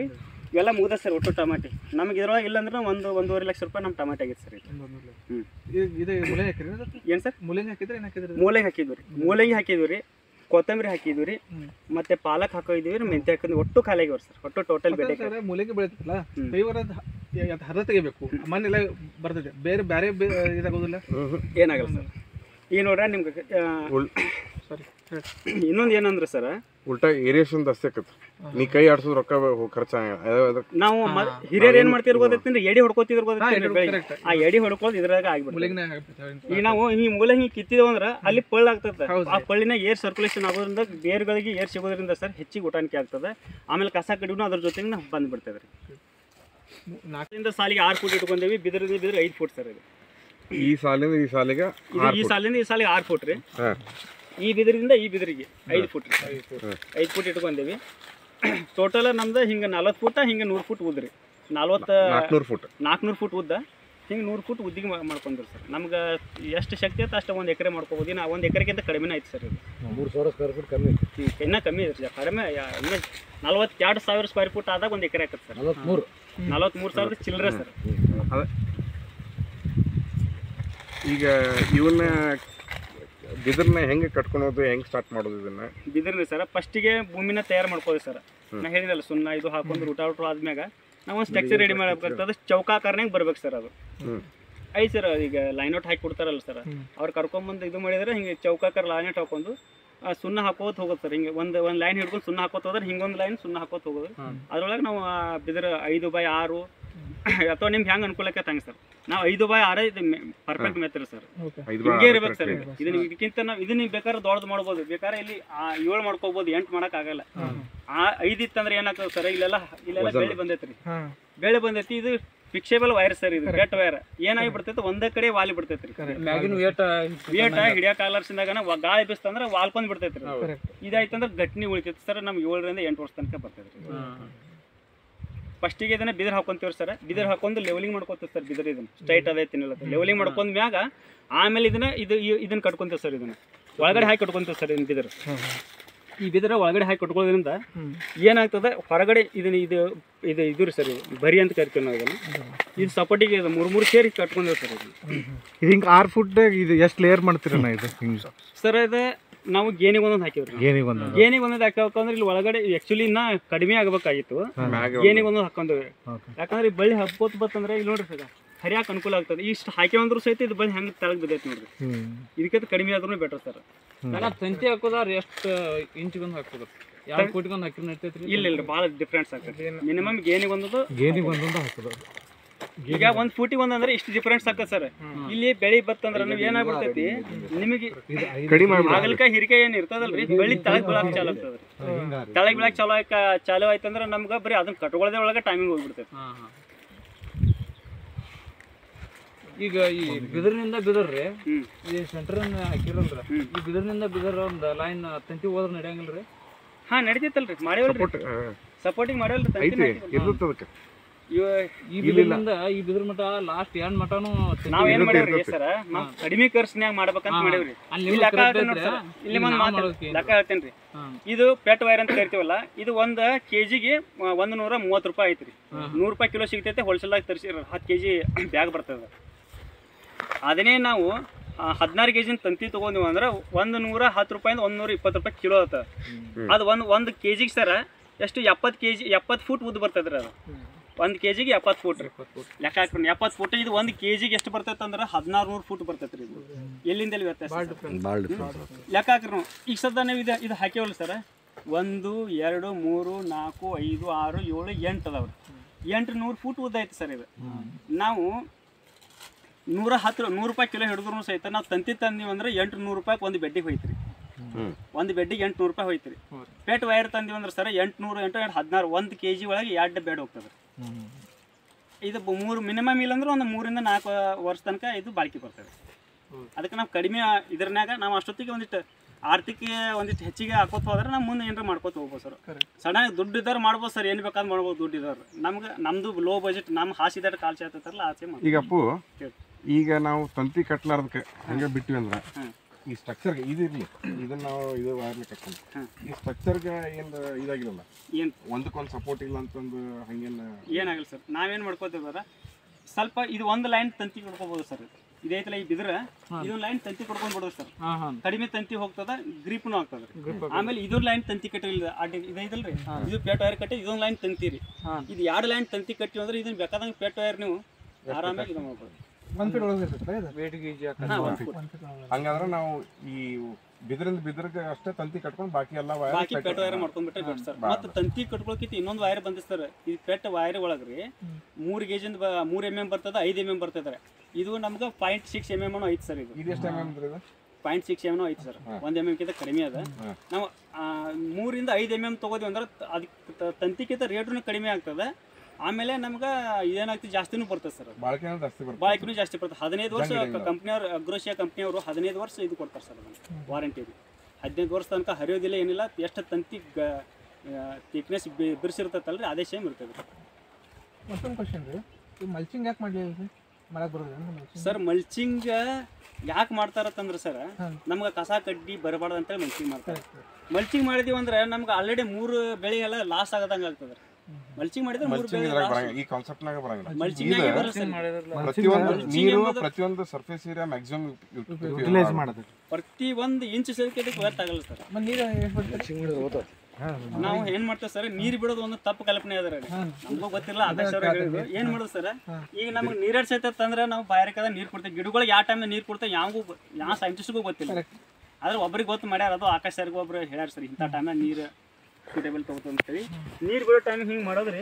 ಇವೆಲ್ಲ ಮುಗ್ದ ಸರ್ ಒಟ್ಟು ಟಮಾಟಿ ನಮಗೆ ಇದ್ರೊಳಗೆ ಇಲ್ಲಾಂದ್ರೆ ಒಂದು ಒಂದೂವರೆ ಲಕ್ಷ ರೂಪಾಯಿ ನಮ್ಮ ಟಮಾಟಿ ಆಗೈತೆ ಸರ್ ಇದು ಹ್ಞೂ ಇದು ಮುಲೆ ಹಾಕಿರಿ ಏನು ಸರ್ ಮುಲೆಂಗ್ ಹಾಕಿದ್ರೆ ಏನು ಹಾಕಿದ್ರಿ ಮೂಲಂಗಿ ಹಾಕಿದ್ವಿ ರೀ ಮೂಲಂಗಿ ಹಾಕಿದ್ವಿ ರೀ ಕೊತ್ತಂಬರಿ ಹಾಕಿದ್ವಿ ರೀ ಹ್ಮ್. ಮತ್ತೆ ಪಾಲಕ್ ಹಾಕಿದ್ವಿ ರೀ ಮೆಂತ್ಯ ಹಾಕಿದ್ವಿ ಒಟ್ಟು ಖಾಲಿ ಆಗ್ಯಾವ ಸರ್ ಒಟ್ಟು ಟೋಟಲ್ ಬೆಳೆ ಮತ್ತೆ ಮುಲೆಗೆ ಬೆಳಿತಲ್ಲ ಹ್ಮ್. ಫೈವರ್ ಅದು ಹರ ತೆಗಿಬೇಕು ಮಣ್ಣೆಲ್ಲ ಬರ್ತದೆ ಬೇರೆ ಬೇರೆ ಬೇ- ಇದಾಗೋದಿಲ್ಲ ಏನಾಗಲ್ಲ ಸರ್ ಈಗ ನೋಡ್ರ ನಿಮ್ಗೆ ಸಾರಿ ಇನ್ನೊಂದು ಏನಂದ್ರೆ ಸರ್ ಉಲ್ಟಾ ಏರಿಯೇಷನ್ ಜಾಸ್ತಿ ಆಕತ್ರಿ ನೀ ಕೈ ಆಡ್ಸೋದು ರೊಕ್ಕ ಖರ್ಚ ನಾವು ಮ- ಹಿರಿಯರು ಏನ್ ಮಾಡ್ತಿರ್ಬೋದೈತಿ ಎಡಿ ಹೊಡ್ಕೋತಿದ್ರು ಬೆಳಿಗ್ಗೆ correct. ಆ ಎಡಿ ಹೊಡ್ಕೊಳ್ಳೋದು ಇದ್ರಾಗ ಆಗ್ಬಿಡ್ತದೆ ಮುಲೆಗ್ನ ಈಗ ನಾವು ಈ ಮೂಲ ಹಿಂಗೆ ಕಿತ್ತಿದೇವು ಅಂದ್ರೆ ಅಲ್ಲಿ ಪಳ್ಳ ಆಗ್ತದೆ ಹೌದು. ಆ ಪಳ್ಳಿನ ಏರ್ ಸರ್ಕ್ಯುಲೇಷನ್ ಆಗೋದ್ರಿಂದ ಬೇರ್ಗಳಿಗೆ ಏರ್ ಸಿಗೋದ್ರಿಂದ ಸರ್ ಹೆಚ್ಚಿಗೆ ಊಟಾಣಿಕೆ ಆಗ್ತದೆ ಆಮೇಲೆ ಕಸ ಕಡಿನೂ ಅದ್ರ ಜೊತೆಗೆ ನಾವು ಬಂದ್ಬಿಡ್ತದೆ ರೀ ನಾಲ್ಕು ಅದರಿಂದ ಸಾಲಿಗೆ ಆರು ಫುಟ್ ಇಟ್ಕೊಂಡೇವಿ ಬಿದ್ರದ ಬಿದ್ರೆ ಐದು ಫುಟ್ ಸರ್ ಇದು ಈ ಸಾಲಿಂದ ಈ ಸಾಲಿಗೆ ಇದು ಈ ಸಾಲಿಂದ ಈ ಸಾಲಿಗೆ ಆರು ಫುಟ್ ರೀ ಹಾ. ಈ ಬಿದಿರಿಂದ ಈ ಬಿದಿರಿಗೆ ಐದು ಫುಟ್ ರೀ ಐದು ಫುಟ್ ಇಟ್ಕೊಂಡೇವಿ ಟೋಟಲ್ ನಮ್ದು ಹಿಂಗೆ ನಲ್ವತ್ತು ಫುಟ ಹಿಂಗೆ ನೂರು ಫುಟ್ ಉದ್ರಿ ನಲ್ವತ್ತು ನಾಲ್ಕುನೂರು ಫುಟ್ ನಾಲ್ಕುನೂರು ಫುಟ್ ಉದ್ದ ಹಿಂಗೆ ನೂರು ಫುಟ್ ಉದ್ದಿಗೆ ಮಾ- ಮಾಡ್ಕೊಂಡ್ರಿ ಸರ್ ನಮ್ಗೆ ಎಷ್ಟು ಶಕ್ತಿ ಐತೆ ಅಷ್ಟು ಒಂದು ಎಕರೆ ಮಾಡ್ಕೋಬೋದು ಇನ್ನು ಒಂದು ಎಕರೆಗಿಂತ ಕಡಿಮೆನೇ ಐತೆ ಸರ್ ಇದು ಮೂರು ಸಾವಿರ ಸ್ಕ್ವೇರ್ ಫೀಟ್ ಕಮ್ಮಿ ಹ್ಮ್, ಇನ್ನೂ ಕಮ್ಮಿ ಐತೆ ಸರ್ ಕಡಿಮೆ ಯಾ- ಇನ್ನೂ ನಲ್ವತ್ತೆರಡು ಸಾವಿರ ಸ್ಕ್ವೇರ್ ಫುಟ್ ಆದಾಗ ಒಂದು ಎಕರೆ ಆಕತ್ತೆ ಸರ್ ನಲವತ್ತ್ಮೂರು ನಲ್ವತ್ಮೂರು ಸಾವಿರದ ಚಿಲ್ಲರೆ ಸರ್ ಈಗ ಇವನ್ನ ಬಿದಿರ್ನ ಹೆಂಗೆ ಕಟ್ಕೊಳೋದು ಹೆಂಗೆ ಸ್ಟಾರ್ಟ್ ಮಾಡೋದು ಇದನ್ನ ಬಿದಿರ್ರಿ ಸರ್ ಫಸ್ಟಿಗೆ ಭೂಮಿನ ತಯಾರು ಮಾಡ್ಕೋದು ಸರ್ ನಾ ಹೇಳಿದಲ್ಲ ಸುಣ್ಣ ಇದು ಹಾಕೊಂಡು ಊಟ ಊಟ ಆದ್ಮ್ಯಾಗ ನಾವು ಒಂದು ಸ್ಟ್ರಕ್ಚರ್ ರೆಡಿ ಮಾಡ್ಬೇಕಾಗ್ತದೆ ಚೌಕಾಕಾರನಾಗ ಬರ್ಬೇಕು ಸರ್ ಅದು ಹ್ಮ್. ಐದು ಸರ್ ಈಗ ಲೈನ್ ಔಟ್ ಹಾಕಿ ಕೊಡ್ತಾರಲ್ಲ ಸರ್ ಹ್ಮ್. ಅವ್ರು ಕರ್ಕೊಂಬಂದು ಇದು ಮಾಡಿದ್ರೆ ಹಿಂಗೆ ಚೌಕಾಕಾರ ಲೈನ್ ಔಟ್ ಹಾಕೊಂಡು ಆ ಸುಣ್ಣ ಹಾಕೋತ ಹೋಗೋದು ಸರ್ ಹಿಂಗೆ ಒಂದು ಒಂದು ಲೈನ್ ಹಿಡ್ಕೊಂಡು ಸುಣ್ಣ ಹಾಕೋತ ಹೋದ್ರೆ ಹಿಂಗೊಂದು ಲೈನ್ ಸುಣ್ಣ ಹಾಕೋತ ಹೋಗೋದು ಅದ್ರೊಳಗೆ ನಾವು ಆ ಬಿದಿರ ಐದು ಬೈ ಆರು ಅಥವಾ ನಿಮ್ಗೆ ಹೆಂಗೆ ಅನುಕೂಲಕ್ಕೆ ಹಂಗೆ ಸರ್ ನಾವು ಐದು ಬೈ ಆರೇ ಇದು ಪರ್ಫೆಕ್ಟ್ ಮೆತ್ತರಿ ಸರ್ ಓಕೆ ಐದು ಹಿಂಗೆ ಇರ್ಬೇಕು ಸರ್ ಇದು ಇದನ್ನ ಇದಕ್ಕಿಂತ ನಾವು ಇದನ್ನ ನೀವು ಬೇಕಾದ್ರೆ ದೊಡ್ಡದು ಮಾಡ್ಬೋದು ಬೇಕಾದ್ರೆ ಇಲ್ಲಿ ಆ ಏಳು ಮಾಡ್ಕೋಬೋದು ಎಂಟು ಮಾಡಕ್ ಆಗಲ್ಲ ಆ ಐದು ಇತ್ತಂದ್ರೆ ಏನಾಗ್ತದೆ ಸರ್ ಇಲ್ಲೆಲ್ಲ ಇಲ್ಲೆಲ್ಲ ಬೆಳೆ ಬಂದೈತ್ರಿ ಹಾಂ ಬೆಳೆ ಬಂದೈತಿ ಇದು ಫಿಕ್ಸೇಬಲ್ ವೈರ್ ಸರ್ ಇದು ಕೆಟ್ಟ ವೈರ್ ಏನಾಗಿ ಬಿಡ್ತೈತೆ ಒಂದೇ ಕಡೆ ವಾಲಿ ಬಿಡ್ತೈತ್ರಿ ಮ್ಯಾಗಿನ ವೇಟ ವೇಟ ಹಿಡಿಯೋ ಕಾಲರ್ಸಿಂದಾಗ ಗಾಳಿ ಬಿಸ್ತಂದ್ರೆ ವಾಲ್ಕೊಂಡ್ ಬಿಡ್ತೈತ್ರಿ ಕರೆಕ್ಟ್ ಇದಾಯ್ತಂದ್ರೆ ಗಟ್ನಿ ಉಳಿತೈತಿ ಸರ್ ನಮ್ಗೆ ಏಳರಿಂದ ಎಂಟು ವರ್ಷ ತನಕ ಬರ್ತೈತ್ರಿ ಫಸ್ಟಿಗೆ ಇದನ್ನ ಬಿದಿರು ಹಾಕೊಂತೀವಿ ಸರ್ ಬಿದಿರು ಹಾಕೊಂಡು ಲೆವೆಲಿಂಗ್ ಮಾಡ್ಕೊತೀವಿ ಸರ್ ಬಿದಿರು ಇದನ್ನ ಸ್ಟ್ರೈಟ್ ಅದೈತಿ ಲೆವೆಲಿಂಗ್ ಮಾಡ್ಕೊಂಡ್ ಮ್ಯಾಗ ಆಮೇಲೆ ಇದನ್ನ ಇದು ಇ- ಇದನ್ನ ಕಟ್ಕೊಂತೀವಿ ಸರ್ ಇದನ್ನ ಒಳಗಡೆ ಹಾಕಿ ಕಟ್ಕೊಂತೀವಿ ಸರ್ ಇದನ್ನ ಬಿದಿರು ಈ ಬಿದಿರ ಒಳಗಡೆ ಹಾಕಿ ಕಟ್ಕೊಳ್ಳೋದ್ರಿಂದ ಹ್ಮ್. ಏನಾಗ್ತದೆ ಹೊರಗಡೆ ಇದನ್ನ ಇದು ಇದು ಇದು ರೀ ಸರ್ ಇದು ಬರಿ ಅಂತ ಕರಿತೀವಿ ನಾವು ಇದನ್ನ ಇದು ಸಪೋರ್ಟಿಗೆ ಇದು ಮೂರು ಮೂರು ಸೇರಿ ಕಟ್ಕೊಂಡಿವಿ ಸರ್ ಇದನ್ನ ಹಿಂಗೆ ಆರು ಫುಟ್ ಇದು ಎಷ್ಟು ಲೇಯರ್ ಮಾಡ್ತೀರಣ್ಣ ಇದು ಹಿಂಗೆ ಸರ್ ಇದು ನಾವು ಗೇಣಿಗೆ ಒಂದೊಂದು ಹಾಕಿವ್ರಿ ನಾವು. ಏನಿಗೆ ಒಂದು ಗೇಣಿಗೆ ಒಂದೊಂದು ಹಾಕಬೇಕಂದ್ರೆ ಇಲ್ಲಿ ಒಳಗಡೆ ಆ್ಯಕ್ಚುಲಿ ಇನ್ನ ಕಡಿಮೆ ಆಗಬೇಕಾಗಿತ್ತು ಮ್ಯಾಗ ಗೇಣಿಗೆ ಒಂದೊಂದು ಹಾಕೊಂಡ್ವಿ ಓಕೆ ಯಾಕಂದ್ರೆ ಈ ಬಳ್ಳಿ ಹಬ್ಬೋತ್ ಬತ್ತಂದ್ರೆ ಇಲ್ಲಿ ನೋಡ್ರಿ ಸರ್ ಹರಿಯಾಕ ಅನುಕೂಲ ಆಗ್ತದೆ ಇಷ್ಟು ಹಾಕ್ಯವಂದ್ರೂ ಸಹಿತ ಇದು ಬಳ್ಳಿ ಹೆಂಗೆ ತೆಳಗ್ ಬಿದ್ದೈತೆ ನೋಡ್ರಿ ಹ್ಞೂ ಇದಕ್ಕಿಂತ ಕಡಿಮೆ ಆದ್ರೂ ಬೆಟರ್ ಸರ್ ತಂತಿ ಹಾಕೋದಾರ ಎಷ್ಟು ಇಂಚ್ಗೊಂದು ಹಾಕೋದ್ರ ಎರಡು ಫುಟ್ಗೊಂದು ಹಾಕಿ ನಡ್ತೈತ್ರಿ ಇಲ್ಲ ಇಲ್ಲ ಭಾಳ ಡಿಫ್ರೆನ್ಸ್ ಆಗ್ತದೆ ಮಿನಿಮಮ್ ಗೇಣಿಗೆ ಒಂದದು ಗೇನಿಗೆ ಒಂದೊಂದು ಹಾಕೋದು ಈಗ ಒಂದ್ ಫೂಟಿಗೆ ಒಂದಂದ್ರೆ ಇಷ್ಟು ಡಿಫ್ರೆನ್ಸ್ ಆಗ್ತದೆ ಸರ್ ಇಲ್ಲಿ ಬೆಳಿ ಬತ್ತಂದ್ರೆ ನೀವು ಏನಾಗ್ಬಿಡ್ತೈತಿ ನಿಮಗೆ ಕಡಿಮೆ ಹಾಗಲಕಾಯಿ ಹಿರಿಕಾಯಿ ಏನ್ ಇರ್ತದಲ್ರಿ ಬೆಳಿ ತಳಗ್ ಬೀಳಾಕ್ ಚಾಲು ಆಗ್ತದ್ರಿ ತಳಗ್ ಬೀಳಾಕ್ ಚಾಲು ಆಕ ಚಾಲು ಆಯ್ತಂದ್ರೆ ನಮ್ಗೆ ಬರೀ ಅದನ್ನ ಕಟ್ಕೊಳ್ಳೋದೇ ಒಳಗೆ ಟೈಮಿಂಗ್ ಹೋಗ್ಬಿಡ್ತೈತಿ ಹಾಂ ಹಾಂ ಈಗ ಈ ಬಿದಿರಿನಿಂದ ಬಿದರ್ರಿ ಹ್ಮ್ ಈ ಸೆಂಟರ್ನ ಹಾಕಿರಲ್ರಿ ಈ ಬಿದಿರಿನಿಂದ ಬಿದರ್ ಒಂದು ಲೈನ್ ತಂತಿ ಹೋದ್ರೆ ನಡೆಯಂಗಿಲ್ರಿ ಹಾ ನಡೀತೈತಲ್ರಿ ಮಾಡೇವಲ್ರಿ ಸಪೋರ್ಟಿಂಗ್ ಮಾಡೇವಲ್ರಿ ಐತಿ ತಂತಿನ ಇರ್ತದ ಅದಕ್ಕೆ ಇವ ಈ ಬಿದಿರಿನಿಂದ ಈ ಬಿದಿರ್ ಮಟ ಲಾಸ್ಟ್ ಎಂಡ್ ಮಟನು ನಾವ್ ಏನ್ ಮಾಡೇವ್ರಿ ಸರ್ ನಾವ್ ಕಡಿಮೆ ಖರ್ಚಿನ್ಯಾಗ ಮಾಡ್ಬೇಕಂತ ಮಾಡೇವ್ರಿ ಅಲ್ಲಿ ಇಲ್ಲಿ ಲೆಕ್ಕ ಹೇಳ್ತೇನೆ ನೋಡಿ ಸರ್ ಇಲ್ಲಿ ಒಂದ್ ಮಾತು ಲೆಕ್ಕ ಹೇಳ್ತೇನ್ರಿ ಹಾಂ ಇದು ಪೆಟ್ ವೈರ್ ಅಂತ ಕರಿತೀವಲ್ಲ ಇದು ಒಂದು ಕೆಜಿಗೆ ಒಂದು ನೂರ ಮೂವತ್ತು ರೂಪಾಯಿ ಐತ್ರಿ ನೂರು ರೂಪಾಯಿ ಕಿಲೋ ಸಿಗ್ತೈತೆ ಹೋಲ್ಸೇಲ್ದಾಗ ತರಿಸಿ ಹತ್ತು ಕೆ ಜಿ ಬ್ಯಾಗ್ ಬರ್ತದೆ ಅದನ್ನೇ ನಾವು ಹದಿನಾರು ಕೆ ಜಿನ ತಂತಿ ತೊಗೊಂಡಿವಿ ಅಂದ್ರೆ ಒಂದು ನೂರ ಹತ್ತು ರೂಪಾಯಿಂದ ಒಂದು ನೂರ ಇಪ್ಪತ್ತು ರೂಪಾಯಿ ಕಿಲೋ ಆತ ಅದು ಒಂದು ಒಂದು ಕೆ ಜಿಗೆ ಸರ ಎಷ್ಟು ಎಪ್ಪತ್ತು ಕೆ ಜಿ ಎಪ್ಪತ್ತು ಫೂಟ್ ಉದ್ದ ಬರ್ತದ್ರಿ ಅದು ಒಂದು ಕೆ ಜಿಗೆ ಎಪ್ಪತ್ತು ಫೂಟ್ ರೀ ಲೆಕ್ಕ ಹಾಕ್ರಿ ಎಪ್ಪತ್ತು ಫೂಟ್ ಇದು ಒಂದು ಕೆ ಜಿಗೆ ಎಷ್ಟು ಬರ್ತೈತೆ ಅಂದ್ರೆ ಹದಿನಾರು ನೂರು ಫೂಟ್ ಬರ್ತೈತೆ ರೀ ಇದು ಎಲ್ಲಿಂದ ಎಲ್ಲಿ ವ್ಯತ್ಯಾಸ ಸರ್? ಲೆಕ್ಕ ಹಾಕ್ರಿ ನಾವು ಈಗ ಸದ್ದ ನೀವು ಇದು ಇದು ಹಾಕ್ಯವಲ್ಲ ಸರ್ ಒಂದು ಎರಡು ಮೂರು ನಾಲ್ಕು ಐದು ಆರು ಏಳು ಎಂಟು ಅದಾವ್ರಿ ಎಂಟು ನೂರು ಫೂಟ್ ಉದ್ದ ಐತೆ ಸರ್ ಇದು ನಾವು ನೂರ ಹತ್ತು ನೂರು ರೂಪಾಯಿ ಕಿಲೋ ಹಿಡಿದ್ರು ಸಹಿತ ನಾವು ತಂತಿ ತಂದೀವಿ ಅಂದ್ರೆ ಎಂಟು ನೂರು ರೂಪಾಯಿಗೆ ಒಂದು ಬೆಡ್ಡಿಗೆ ಹೋಯ್ತು ರೀ ಹ್ಮ್. ಒಂದು ಬೆಡ್ಡಿಗೆ ಎಂಟು ನೂರು ರೂಪಾಯಿ ಹೋಯ್ತು ರೀ ಪೇಟ್ ವೈರ್ ತಂದೀವಿ ಅಂದ್ರೆ ಸರ್ ಎಂಟುನೂರು ಎಂಟು ಎಂಟು ಹದಿನಾರು ಒಂದು ಕೆ ಜಿ ಒಳಗೆ ಎರಡು ಬೆಡ್ ಹೋಗ್ತದೆ ಇದು ಬ- ಮೂರು ಮಿನಿಮಮ್ ಇಲ್ಲಾಂದ್ರೆ ಒಂದು ಮೂರಿಂದ ನಾಲ್ಕು ವರ್ಷ ತನಕ ಇದು ಬಾಳಿಕೆ ಬರ್ತದೆ ಅದಕ್ಕೆ ನಾವು ಕಡಿಮೆ ಇದ್ರನ್ಯಾಗ ನಾವು ಅಷ್ಟೊತ್ತಿಗೆ ಒಂದಿಷ್ಟು ಆರ್ಥಿಕ ಒಂದಿಷ್ಟು ಹೆಚ್ಚಿಗೆ ಹಾಕೋತ ಹೋದ್ರೆ ನಾವು ಮುಂದೆ ಏನಾರ ಮಾಡ್ಕೋತ ಹೋಗ್ಬೋದು ಸರ್ ಸಡನ್ ದುಡ್ಡು ಇದ್ದವ್ರು ಮಾಡ್ಬೋದು ಸರ್ ಏನು ಬೇಕಾದ್ರೂ ಮಾಡ್ಬೋದು ದುಡ್ಡು ಇದ್ದವ್ರು ನಮ್ಗೆ ನಮ್ದು ಲೋ ಬಜೆಟ್ ನಮ್ಮ ಹಾಸಿದಾಟ ಕಾಲ್ ಚಾತೈತಾರಲ್ಲ ಆಸೆ ಮಾಡಿ ಈಗ ಅಪ್ಪು ಹೇಳಿ. ಈಗ ನಾವು ತಂತಿ ಕಟ್ಲಾರ್ದಕ್ಕೆ ಹಂಗೆ ಬಿಟ್ಟಿವಿ ಅಂದ್ರೆ ಹ್ಮ್. ಈ ಸ್ಟ್ರಕ್ಚರ್ಗೆ ಇದು ಇರಲಿ ಇದನ್ನ ನಾವು ಇದು ವೈರ್ಲಿ ಕಟ್ಕೊಂಡು ಹಾಂ. ಈ ಸ್ಟ್ರಕ್ಚರ್ಗೆ ಏನು ಇದಾಗಿರಲ್ಲ ಏನು ಒಂದಕ್ಕೊಂದು ಸಪೋರ್ಟ್ ಇಲ್ಲ ಅಂತಂದು ಹಂಗೇನು ಏನಾಗಲ್ಲ ಸರ್ ನಾವೇನು ಮಾಡ್ಕೋತೀವರ ಸ್ವಲ್ಪ ಇದು ಒಂದು ಲೈನ್ ತಂತಿ ಕೊಡ್ಕೋಬೋದು ಸರ್ ಇದೈತಲ್ಲ ಈ ಬಿದ್ರ ಇದೊಂದು ಲೈನ್ ತಂತಿ ಕೊಡ್ಕೊಂಡು ಬಿಡೋದು ಸರ್ ಹಾಂ ಹಾಂ ಕಡಿಮೆ ತಂತಿ ಹೋಗ್ತದ ಗ್ರಿಪ್ನು ಆಗ್ತದ ಆಮೇಲೆ ಇದೊಂದು ಲೈನ್ ತಂತಿ ಕಟ್ಟಿಲ್ಲ ಅಡ್ಡಿ ಇದೈತಲ್ರಿ ಇದು ಪೇಟ್ ವೈರ್ ಕಟ್ಟಿ ಇದೊಂದು ಲೈನ್ ತಂತಿ ರೀ ಹಾಂ. ಇದು ಎರಡು ಲೈನ್ ತಂತಿ ಕಟ್ಟಿ ಅಂದ್ರೆ ಇದನ್ನ ಬೇಕಾದಂಗೆ ಪೇಟ್ ವೈರ್ ನೀವು ಆರಾಮಾಗಿ ಇದು ಮಾಡ್ಬೋದು ಒಂದು ಫೀಟ್ ಒಳಗೆ ಇರ್ತೈತೆ ಇದು ವೇಟ್ ಗೀಜ್ ಹಾ, ಒಂದ್ ಫುಟ್. ಒಂದು ಫೀಟ್ ಒಳಗೆ ಹಂಗಂದ್ರೆ ನಾವು ಈ ಬಿದ್ರಿಂದ ಬಿದ್ರಗೆ ಅಷ್ಟೇ ತಂತಿ ಕಟ್ಕೊಂಡು ಬಾಕಿ ಎಲ್ಲ ವೈರ್ ಬಾಕಿ ಪೆಟ್ ವೈರ್ ಮಾಡ್ಕೊಂಡ್ಬಿಟ್ರೆ ಬೆಟ್ ಸರ್ ಮತ್ತೆ ತಂತಿ ಕಟ್ಕೊಳಕಿತ್ತು ಇನ್ನೊಂದು ವೈರ್ ಬಂದಿದೆ ಸರ್ ಈ ಪೆಟ್ ವೈರ್ ಒಳಗ್ರಿ ಮೂರು ಗೇಜಿಂದ ಮೂರು ಎಮ್ ಎಮ್ ಬರ್ತದ ಐದು ಎಮ್ ಎಮ್ ಬರ್ತದೆ ಇದು ನಮ್ಗೆ ಪಾಯಿಂಟ್ ಸಿಕ್ಸ್ ಎಮ್ ಎಮ್ ಐತಿ ಸರ್ ಇದು ಇದು ಎಷ್ಟು ಎಮ್ ಎಮ್ ಇದು ಪಾಯಿಂಟ್ ಸಿಕ್ಸ್ ಎಮ್ ಐತಿ ಸರ್ ಒಂದು ಎಮ್ ಎಮ್ಗಿಂತ ಕಡಿಮೆ ಅದ ಹಾ. ನಾವು ಆ, ಮೂರಿಂದ ಐದು ಎಮ್ ಎಮ್ ತೊಗೋದ್ವಿ ಅಂದ್ರೆ ತ- ಅದಕ್ಕೆ ತ- ತಂತಿಗಿಂತ ರೇಟು ಕಡಿಮೆ ಆಗ್ತದೆ ಆಮೇಲೆ ನಮ್ಗೆ ಏನಾಗ್ತದೆ ಜಾಸ್ತಿನೂ ಬರ್ತದೆ ಸರ್ ಬಾಳಿಕೆ ಜಾಸ್ತಿ ಬರ್ತದೆ ಬಾಳಿಕೆನೂ ಜಾಸ್ತಿ ಬರ್ತದೆ ಹದಿನೈದು ವರ್ಷ ಜಂಗ್ ಇಲ್ಲ. ಕಂಪ್ನಿಯವ್ರು ಅಗ್ರೋಶಿಯಾ ಕಂಪ್ನಿಯವರು ಹದಿನೈದು ವರ್ಷ ಇದು ಕೊಡ್ತಾರೆ ಸರ್ ಅದನ್ನು ವಾರಂಟಿ ಹದಿನೈದು ವರ್ಷ ತನಕ ಹರಿಯೋದಿಲ್ಲ ಏನಿಲ್ಲ ಎಷ್ಟು ತಂತಿ ಥಿಕ್ನೆಸ್ ಬಿರ್ಸಿರ್ತೈತಲ್ರಿ ಅದೇ ಸೇಮ್ ಇರ್ತದೆ ಮತ್ತೊಂದು ಕ್ವಶನ್ ರೀ ಈ ಮಲ್ಚಿಂಗ್ ಯಾಕೆ ಮಾಡಲಿಲ್ಲ ರೀ ಮಾಡಕ್ಕೆ ಬರೋದು ಅಂತ ಮಲ್ಚಿಂಗ್ ಸರ್ ಮಲ್ಚಿಂಗ್ ಯಾಕೆ ಮಾಡ್ತಾರತ್ತಂದ್ರೆ ಸರ್ ಹಾಂ. ನಮ್ಗೆ ಕಸ ಕಡ್ಡಿ ಬರಬಾರ್ದು ಅಂತೇಳಿ ಮಲ್ಚಿಂಗ್ ಮಾಡ್ತಾರೆ ಮಲ್ಚಿಂಗ್ ಮಾಡಿದೀವಿ ಅಂದ್ರೆ ನಮ್ಗೆ ಆಲ್ರೆಡಿ ಮೂರು ಬೆಳೆ ಎಲ್ಲ ಲಾಸ್ ಆಗದಂಗೆ ಆಗ್ತದೆ ಮಲ್ಚಿಂಗ್ ಮಾಡಿದ್ರೆ ಮೂರು ಮಲ್ಚಿಂಗ್ ಬೆಳೆ ಇದ್ರಾಗ loss. ಬರಂಗಿಲ್ಲ ಈ ಕಾನ್ಸೆಪ್ಟ್ನಾಗ ಬರಂಗಿಲ್ಲ ಮಲ್ಚಿಂಗ್ ಇದು ಬರಲ್ಲ ಸರ್ ಪ್ರತಿಯೊಂದು Mulching ನೀರು ಎಂಬುದು- ಪ್ರತಿಯೊಂದು ಸರ್ಫೇಸ್ ಏರಿಯಾ ಮ್ಯಾಕ್ಸಿಮಮ್ ಯುಟಿಲೈಸ್ ಮಾಡೋದು ಪ್ರತಿ ಒಂದು ಇಂಚ್ ಸೆಲ್ಕಿದಕ್ಕೆ ವ್ಯರ್ಥ ಆಗಲ್ಲ ಸರ್ ಮತ್ತು ನೀರು ಎಷ್ಟು ಬರ್ತದೆ ನಾವು ಏನ್ ಮಾಡ್ತೇವೆ ಸರ್ ನೀರು ಬಿಡೋದು ಒಂದು ತಪ್ಪು ಕಲ್ಪನೆ ಅದ ರೀ ಹಾಂ. ನಮಗೂ ಗೊತ್ತಿಲ್ಲ ಆಕಾಶ ಅವ್ರಿಗೆ ಹೇಳಿದ್ರು ಏನ್ ಮಾಡೋದು ಸರ್ ಈಗ ನಮ್ಗೆ ನೀರ್ ಅಂದ್ರೆ ನಾವು ಬಾಯಾರಿಕದ ನೀರ್ ಕೊಡ್ತೇವೆ ಗಿಡಗಳಿಗೆ ಯಾವ ಟೈಮ್ ನೀರ್ ಕೊಡ್ತೇವೆ ಯಾವಾಗೂ ಯಾವ ಸೈಂಟಿಸ್ಟ್ಗೂ ಗೊತ್ತಿಲ್ಲ ಆದ್ರೆ ಒಬ್ರಿಗೆ ಗೊತ್ತು ಮಾಡ್ಯಾರ ಅದು ಆಕಾಶ ಸರ್ಗೆ ಒಬ್ರು ಹೇಳ್ಯಾರ ಸರ್ ಇಂಥ ಟೈಮ್ನಾಗ ನೀರು ಸೂಟೇಬಲ್ ತಗೋತು ಅಂತೇಳಿ ನೀರು ಬಿಡೋ ಟೈಮ್ ಹಿಂಗೆ ಮಾಡೋದ್ರಿ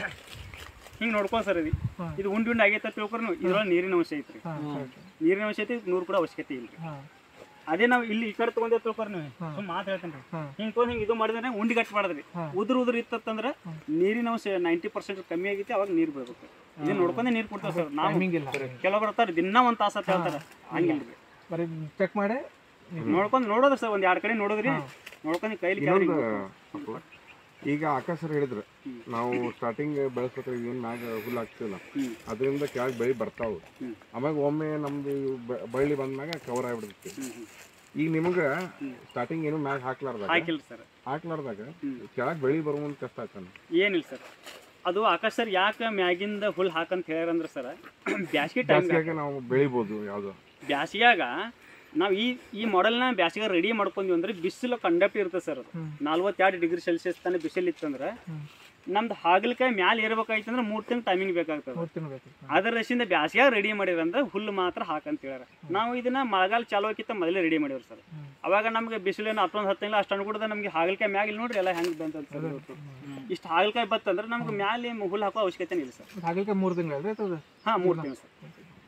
ಹಿಂಗೆ ನೋಡ್ಕೊ ಸರ್ ಇದು ಇದು ಉಂಡು ಉಂಡು ಆಗೈತೆ ತಿಳ್ಕೊರು ಇದ್ರೊಳಗೆ ನೀರಿನ ಅಂಶ ಐತ್ರಿ ಹಾಂ ನೀರಿನ ಅಂಶ ಐತಿ ನೂರು ಕೂಡ ಅವಶ್ಯಕತೆ ಇಲ್ಲ ಹಾಂ ಅದೇ ನಾವು ಇಲ್ಲಿ ಈ ಕಡೆ ತಗೊಂಡೇ ತಿಳ್ಕೊರ್ ನೀವು ಸುಮ್ಮನೆ ಮಾತು ಹೇಳ್ತೇನೆ ಹಾಂ. ಹಿಂಗೆ ತೊಗೊಂಡು ಹಿಂಗೆ ಇದು ಮಾಡಿದ್ರೆ ಉಂಡಿ ಗಟ್ಟಿ ಮಾಡಿದ್ರಿ ಉದುರು ಉದುರು ಇತ್ತಂದ್ರೆ ನೀರಿನ ಅಂಶ ನೈಂಟಿ ಪರ್ಸೆಂಟ್ ಕಮ್ಮಿ ಆಗೈತಿ ಅವಾಗ ನೀರು ಬೀಳ್ಬೇಕು ಇದನ್ನ ನೋಡ್ಕೊಂಡೆ ನೀರು ಕೊಡ್ತೇವೆ ಸರ್ ನಾವು ಟೈಮಿಂಗ್ ಇಲ್ಲ ಕೆಲವೊಬ್ರು ಇರ್ತಾರೆ ದಿನ ಒಂದು ತಾಸು ಅಂತ ಹೇಳ್ತಾರೆ ಹಂಗಿಲ್ರಿ ಬರೀ ಚೆಕ್ ಮಾಡಿ ನೋಡ್ಕೊಂಡು ನೋಡೋದ್ರಿ ಸರ್ ಒಂದ್ ಎರಡು ಕಡೆ ನೋಡೋದ್ರಿ ನೋಡ್ಕೊಂಡು ಕೈಲಿ ಕ್ಯಾರಿ ಇನ್ನೊಂದು ಈಗ ಆಕಾಶ ಸರ್ ಹೇಳಿದ್ರು ನಾವು ಸ್ಟಾರ್ಟಿಂಗ್ ಬೆಳೆಸ್ಬೇಕಾದ್ರೆ ಏನು ಮ್ಯಾಗ ಹುಲ್ಲು ಹಾಕ್ತಿಲ್ಲ ಹ್ಮ್. ಅದರಿಂದ ಕೆಳಗೆ ಬೆಳಿ ಬರ್ತಾವು ಹ್ಮ್. ಆಮ್ಯಾಗ ಒಮ್ಮೆ ನಮ್ದು ಇವು ಬ- ಬಳ್ಳಿ ಬಂದ್ಮ್ಯಾಗ ಕವರ್ ಆಗಿಬಿಡ್ತೈತಿ ಈಗ ನಿಮಗೆ ಸ್ಟಾರ್ಟಿಂಗ್ ಏನು ಮ್ಯಾಗ ಹಾಕ್ಲಾರ್ದಾಗ ಹಾಕಿಲ್ಲ ಸರ್ ಹಾಕ್ಲಾರ್ದಾಗ ಕೆಳಗೆ ಬೆಳಿ ಬರುವಂತ ಕಷ್ಟ ಆಗ್ತಾನೆ ಏನಿಲ್ಲ ಸರ್ ಅದು ಆಕಾಶ ಸರ್ ಯಾಕೆ ಮ್ಯಾಗಿಂದ ಹುಲ್ ಹಾಕಂತ ಹೇಳ್ಯಾರಂದ್ರೆ ಸರ್ ಬ್ಯಾಸಿಗೆ ಟೈಮ್ ಜಾಸ್ತಿಯಾಗಿ ನಾವು ಬೆಳಿಬೋದು ಯಾವುದು ಬ್ಯಾಸಿಗ್ಯಾಗ ನಾವು ಈ ಈ ಮಾಡೆಲ್ನ ಬ್ಯಾಸಿಗೆ ರೆಡಿ ಮಾಡ್ಕೊಂಡ್ವಿ ಅಂದ್ರೆ ಬಿಸಿಲು ಕಂಡಪ್ಟ್ ಇರ್ತದೆ ಸರ್ ಅದು ನಲ್ವತ್ತೆರಡು ಡಿಗ್ರಿ ಸೆಲ್ಸಿಯಸ್ ತನಕ ಬಿಸಿಲು ಇತ್ತಂದ್ರೆ ನಮ್ದು ಹಾಗಲಕಾಯಿ ಮ್ಯಾಲೆ ಇರ್ಬೇಕಾಯ್ತು ಅಂದ್ರೆ ಮೂರು ತಿಂಗಳು ಟೈಮಿಂಗ್ ಬೇಕಾಗ್ತದೆ ಮೂರು ತಿಂಗಳು ಬೇಕು ಅದರ ರಸಿಂದ ಬ್ಯಾಸಿಗ್ಯಾಗ ರೆಡಿ ಮಾಡಿರಂದ್ರೆ ಹುಲ್ಲು ಮಾತ್ರ ಹಾಕಂತ ಹೇಳ್ಯಾರ ನಾವು ಇದನ್ನ ಮಳೆಗಾಲ ಚಾಲು ಆಕಿತ್ತ ಮೊದಲೇ ರೆಡಿ ಮಾಡಿವ್ರಿ ಸರ್ ಅವಾಗ ನಮ್ಗೆ ಬಿಸಿಲೇನು ಹತ್ತೊಂದು ಹತ್ತು ತಿಂಗಳು ಅಷ್ಟು ಅನ್ಕೊಡ್ದ ನಮ್ಗೆ ಹಾಗಲಕಾಯಿ ಮ್ಯಾಗ ಇಲ್ಲಿ ನೋಡ್ರಿ ಎಲ್ಲ ಹೆಂಗೆ ಬಂತ ಸರ್ ಇಷ್ಟು ಹಾಗಲಕಾಯಿ ಬತ್ತಂದ್ರೆ ನಮ್ಗೆ ಮ್ಯಾಲೆ ಹುಲ್ಲು ಹಾಕೋ ಅವಶ್ಯಕತೆ ಇಲ್ಲ ಸರ್ ಹಾಗಲಿಕ್ಕೆ ಮೂರು ತಿಂಗಳು ಅಲ್ರಿ ಅದು ಹಾಂ ಮೂರು ತಿಂಗಳು ಸರ್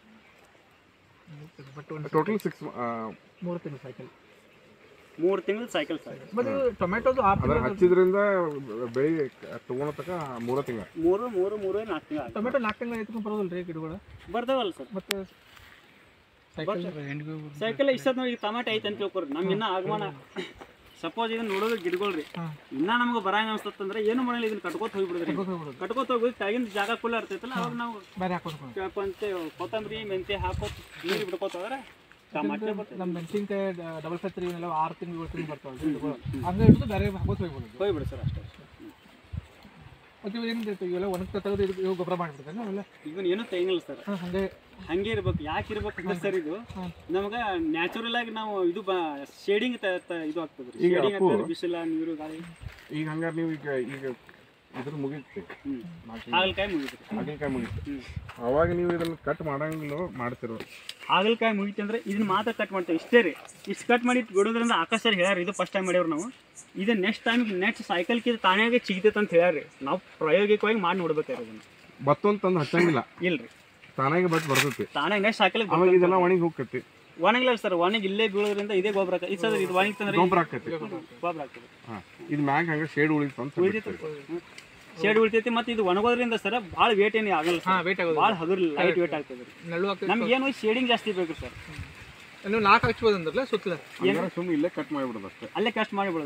ಬಟ್ ಒಂದು ಟೋಟಲ್ ಸಿಕ್ಸ್ ಮೂರು ತಿಂಗಳು ಸೈಕಲ್ ಮೂರು ತಿಂಗಳು ಸೈಕಲ್ ಸರ್ ಮತ್ತು ಟೊಮೆಟೊದು ಆರು ಅದ್ರ ತಿಂಗಳು ಹಚ್ಚಿದ್ರಿಂದ ಬೆಳಿ ತಗೊಳೋ ತಕ ಮೂರ ತಿಂಗಳ ಮೂರು ಮೂರು ಮೂರು ನಾಲ್ಕು ತಿಂಗಳು ಆಗ್ತದೆ. ಟೊಮೆಟೊ ನಾಲ್ಕು ತಿಂಗಳು ಐತಕ್ಕೆ ಬರೋದಿಲ್ಲ ರೀ ಗಿಡಗಳು ಬರ್ತಾವಲ್ಲ ಸರ್ ಮತ್ತು ಸೈಕಲ್ ಸೈಕಲ್ ಇಷ್ಟ ನೋಡಿ ಈಗ ಟಮಾಟೆ ಐತೆ ಅಂತ ತಿಳ್ಕೊರಿ ನಮ್ಗೆ ಇನ್ನ ಆಗಮನ ಸಪೋಸ್ ಇದನ್ನ ನೋಡೋದು ಗಿಡಗಳ್ರಿ ಹಾಂ. ಇನ್ನ ನಮ್ಗೆ ಬರಂಗ ಅನ್ಸ್ತಂದ್ರೆ ಏನು ಮಾಡಲ್ಲ ಇದನ್ನ ಕಟ್ಕೋತ ಹೋಗ್ಬಿಡಿದ್ರಿ ಹೋಗ್ಬಿಡೋದು ಕಟ್ಕೋತ ಹೋಗಿ ತೆಗಿನ ಜಾಗ ಫುಲ್ ಇರ್ತೈತಲ್ಲ ಅವಾಗ ನಾವು ಬೇರೆ ಹಾಕೊಂಡು ಕೊಂತೆ ಕೊತ್ತಂಬರಿ ಮೆಂತೆ ಹಾಕೋತ ನೀರು ಬಿಡ್ಕೋತ ಹೋದ್ರೆ ಟಮಾಟೆ ಬರ್ತೈತೆ ನಮ್ಮ ಮೆಣಸಿನ್ಕಾಯಿ ಡಬಲ್ ಸತ್ರಿ ಇವನ್ನೆಲ್ಲ ಆರು ತಿಂಗಳು ಏಳು ತಿಂಗಳು ಬರ್ತಾವೆ ಗಿಡಗಳು ಹಂಗೆ ಹಿಡಿದು ಬೇರೆ ಹಾಕೋದು ಹೋಗ್ಬಿಡೋದು ಹೋಗ್ಬಿಡಿ ಸರ್ ಅಷ್ಟೇ ಮತ್ತು ಇವು ಏನು ಇವೆಲ್ಲ ಒಣಗ್ತಾ ತೆಗೆದು ಇದು ಇವು ಗೊಬ್ಬರ ಮಾಡಿಬಿಡ್ತಾರೆ ಅವೆಲ್ಲ ಇದನ್ನ ಏನೂ ತೆಗಿಲ್ಲ ಸರ್ ಹಾಂ ಹಂಗೆ ಹಂಗೆ ಇರ್ಬೇಕು ಯಾಕೆ ಇರ್ಬೇಕು ಅಂದ್ರೆ ಸರ್ ಇದು ನಮ್ಗೆ ನ್ಯಾಚುರಲ್ ಆಗಿ ನಾವು ಇದು ಬಾ ಶೇಡಿಂಗ್ ಇದು ಆಗ್ತದೆ ಈಗ ಶೇಡಿಂಗ್ ಅಪ್ಪು- ಆಗ್ತದೆ ಬಿಸಿಲ ನೀರು ಗಾಳಿ ಈಗ ಹಂಗಾರೆ ನೀವು ಈಗ ಈಗ ಇದ್ರ ಮುಗಿತಿ ಹ್ಮ್ ನಾಲ್ಕು ಹಾಗಲಕಾಯಿ ಮುಗಿದ್ರಿ ಹಾಗಲಕಾಯಿ ಮುಗಿತು ಹ್ಮ್. ಅವಾಗ ನೀವು ಇದನ್ನ ಕಟ್ ಮಾಡಂಗಿಲ್ಲೋ ಮಾಡ್ತಿರೋ ಹಾಗಲಕಾಯಿ ಮುಗಿತು ಅಂದ್ರೆ ಇದನ್ನ ಮಾತ್ರ ಕಟ್ ಮಾಡ್ತೇವೆ ಇಷ್ಟೇ ರೀ ಇಷ್ಟು ಕಟ್ ಮಾಡಿ ಬಿಡೋದ್ರಿಂದ ಆಕಾಶ ಸರ್ ಹೇಳ್ಯಾರ ಇದು ಫಸ್ಟ್ ಟೈಮ್ ಮಾಡ್ಯಾವ್ರಿ ನಾವು ಇದು ನೆಕ್ಸ್ಟ್ ಟೈಮ್ ನೆಕ್ಸ್ಟ್ ಸೈಕಲ್ಗೆ ತಾನಾಗೆ ಚಿಗಿತೈತೆ ಅಂತ ಹೇಳ್ಯಾರಿ ನಾವು ಪ್ರಾಯೋಗಿಕವಾಗಿ ಮಾಡಿ ನೋಡ್ಬೇಕಾರೆ ಇದನ್ನ ಭತ್ತೊಂದು ತಂದು ಹಚ್ಚಂಗಿಲ್ಲ ಇಲ್ರಿ ತಾನಾಗೆ ಬಟ್ ಬರ್ತೈತಿ ತಾನಾಗ ನೆಕ್ಸ್ಟ್ ಸೈಕಲ್ ಅವಾಗ ಇದೆಲ್ಲ ಒಣಗಿ ಹೋಗ್ತೈತಿ ಒಣಗಿಲ್ಲ ಸರ್ ಒಣಗಿ ಇಲ್ಲೇ ಬೀಳೋದ್ರಿಂದ ಇದೇ ಗೊಬ್ಬರ ಹಾಕ- ಇದು ಸರ್ ಇದು ಒಣಗಿ ತಂದ್ರೆ ಗೊಬ್ಬರ ಹಾಕೈತಿ ಗೊಬ್ಬರ ಆಗ್ತದೆ ಹಾ ಇದು ಮ್ಯಾಗ ಹಂಗ ಶೇಡ್ ಉಳಿತು ಅಂತ ಉಳಿತೈತಿ ಶೇಡ್ ಉಳಿತೈತಿ ಮತ್ತೆ ಇದು ಒಣಗೋದ್ರಿಂದ ಸರ್ ಭಾಳ ವೇಟ್ ಏನು ಆಗಲ್ಲ ಹಾಂ ವೇಟ್ ಆಗೋದು ಭಾಳ ಹಗುರ್ ಲೈಟ್ ವೇಟ್ ಆಗ್ತದೆ ರೀ ನೆರಳು ಆಗ್ತದೆ ನಮ್ಗೆ ಏನು ಶೇಡಿಂಗ್ ಜಾಸ್ತಿ ಬೇಕು ಸರ್ ನೀವು ನಾಲ್ಕು ಹಚ್ಬೋದು ಅಂದ್ರಲ್ಲ ಸುತ್ತಲ ಹಂಗಾರೆ ಸುಮ್ಮನೆ ಇಲ್ಲೇ ಕಟ್ ಮಾಡಿಬಿಡೋದು ಅಷ್ಟೇ ಅಲ್ಲೇ ಕಷ್ಟ ಮಾಡಿಬಿಡೋದ್ರಿ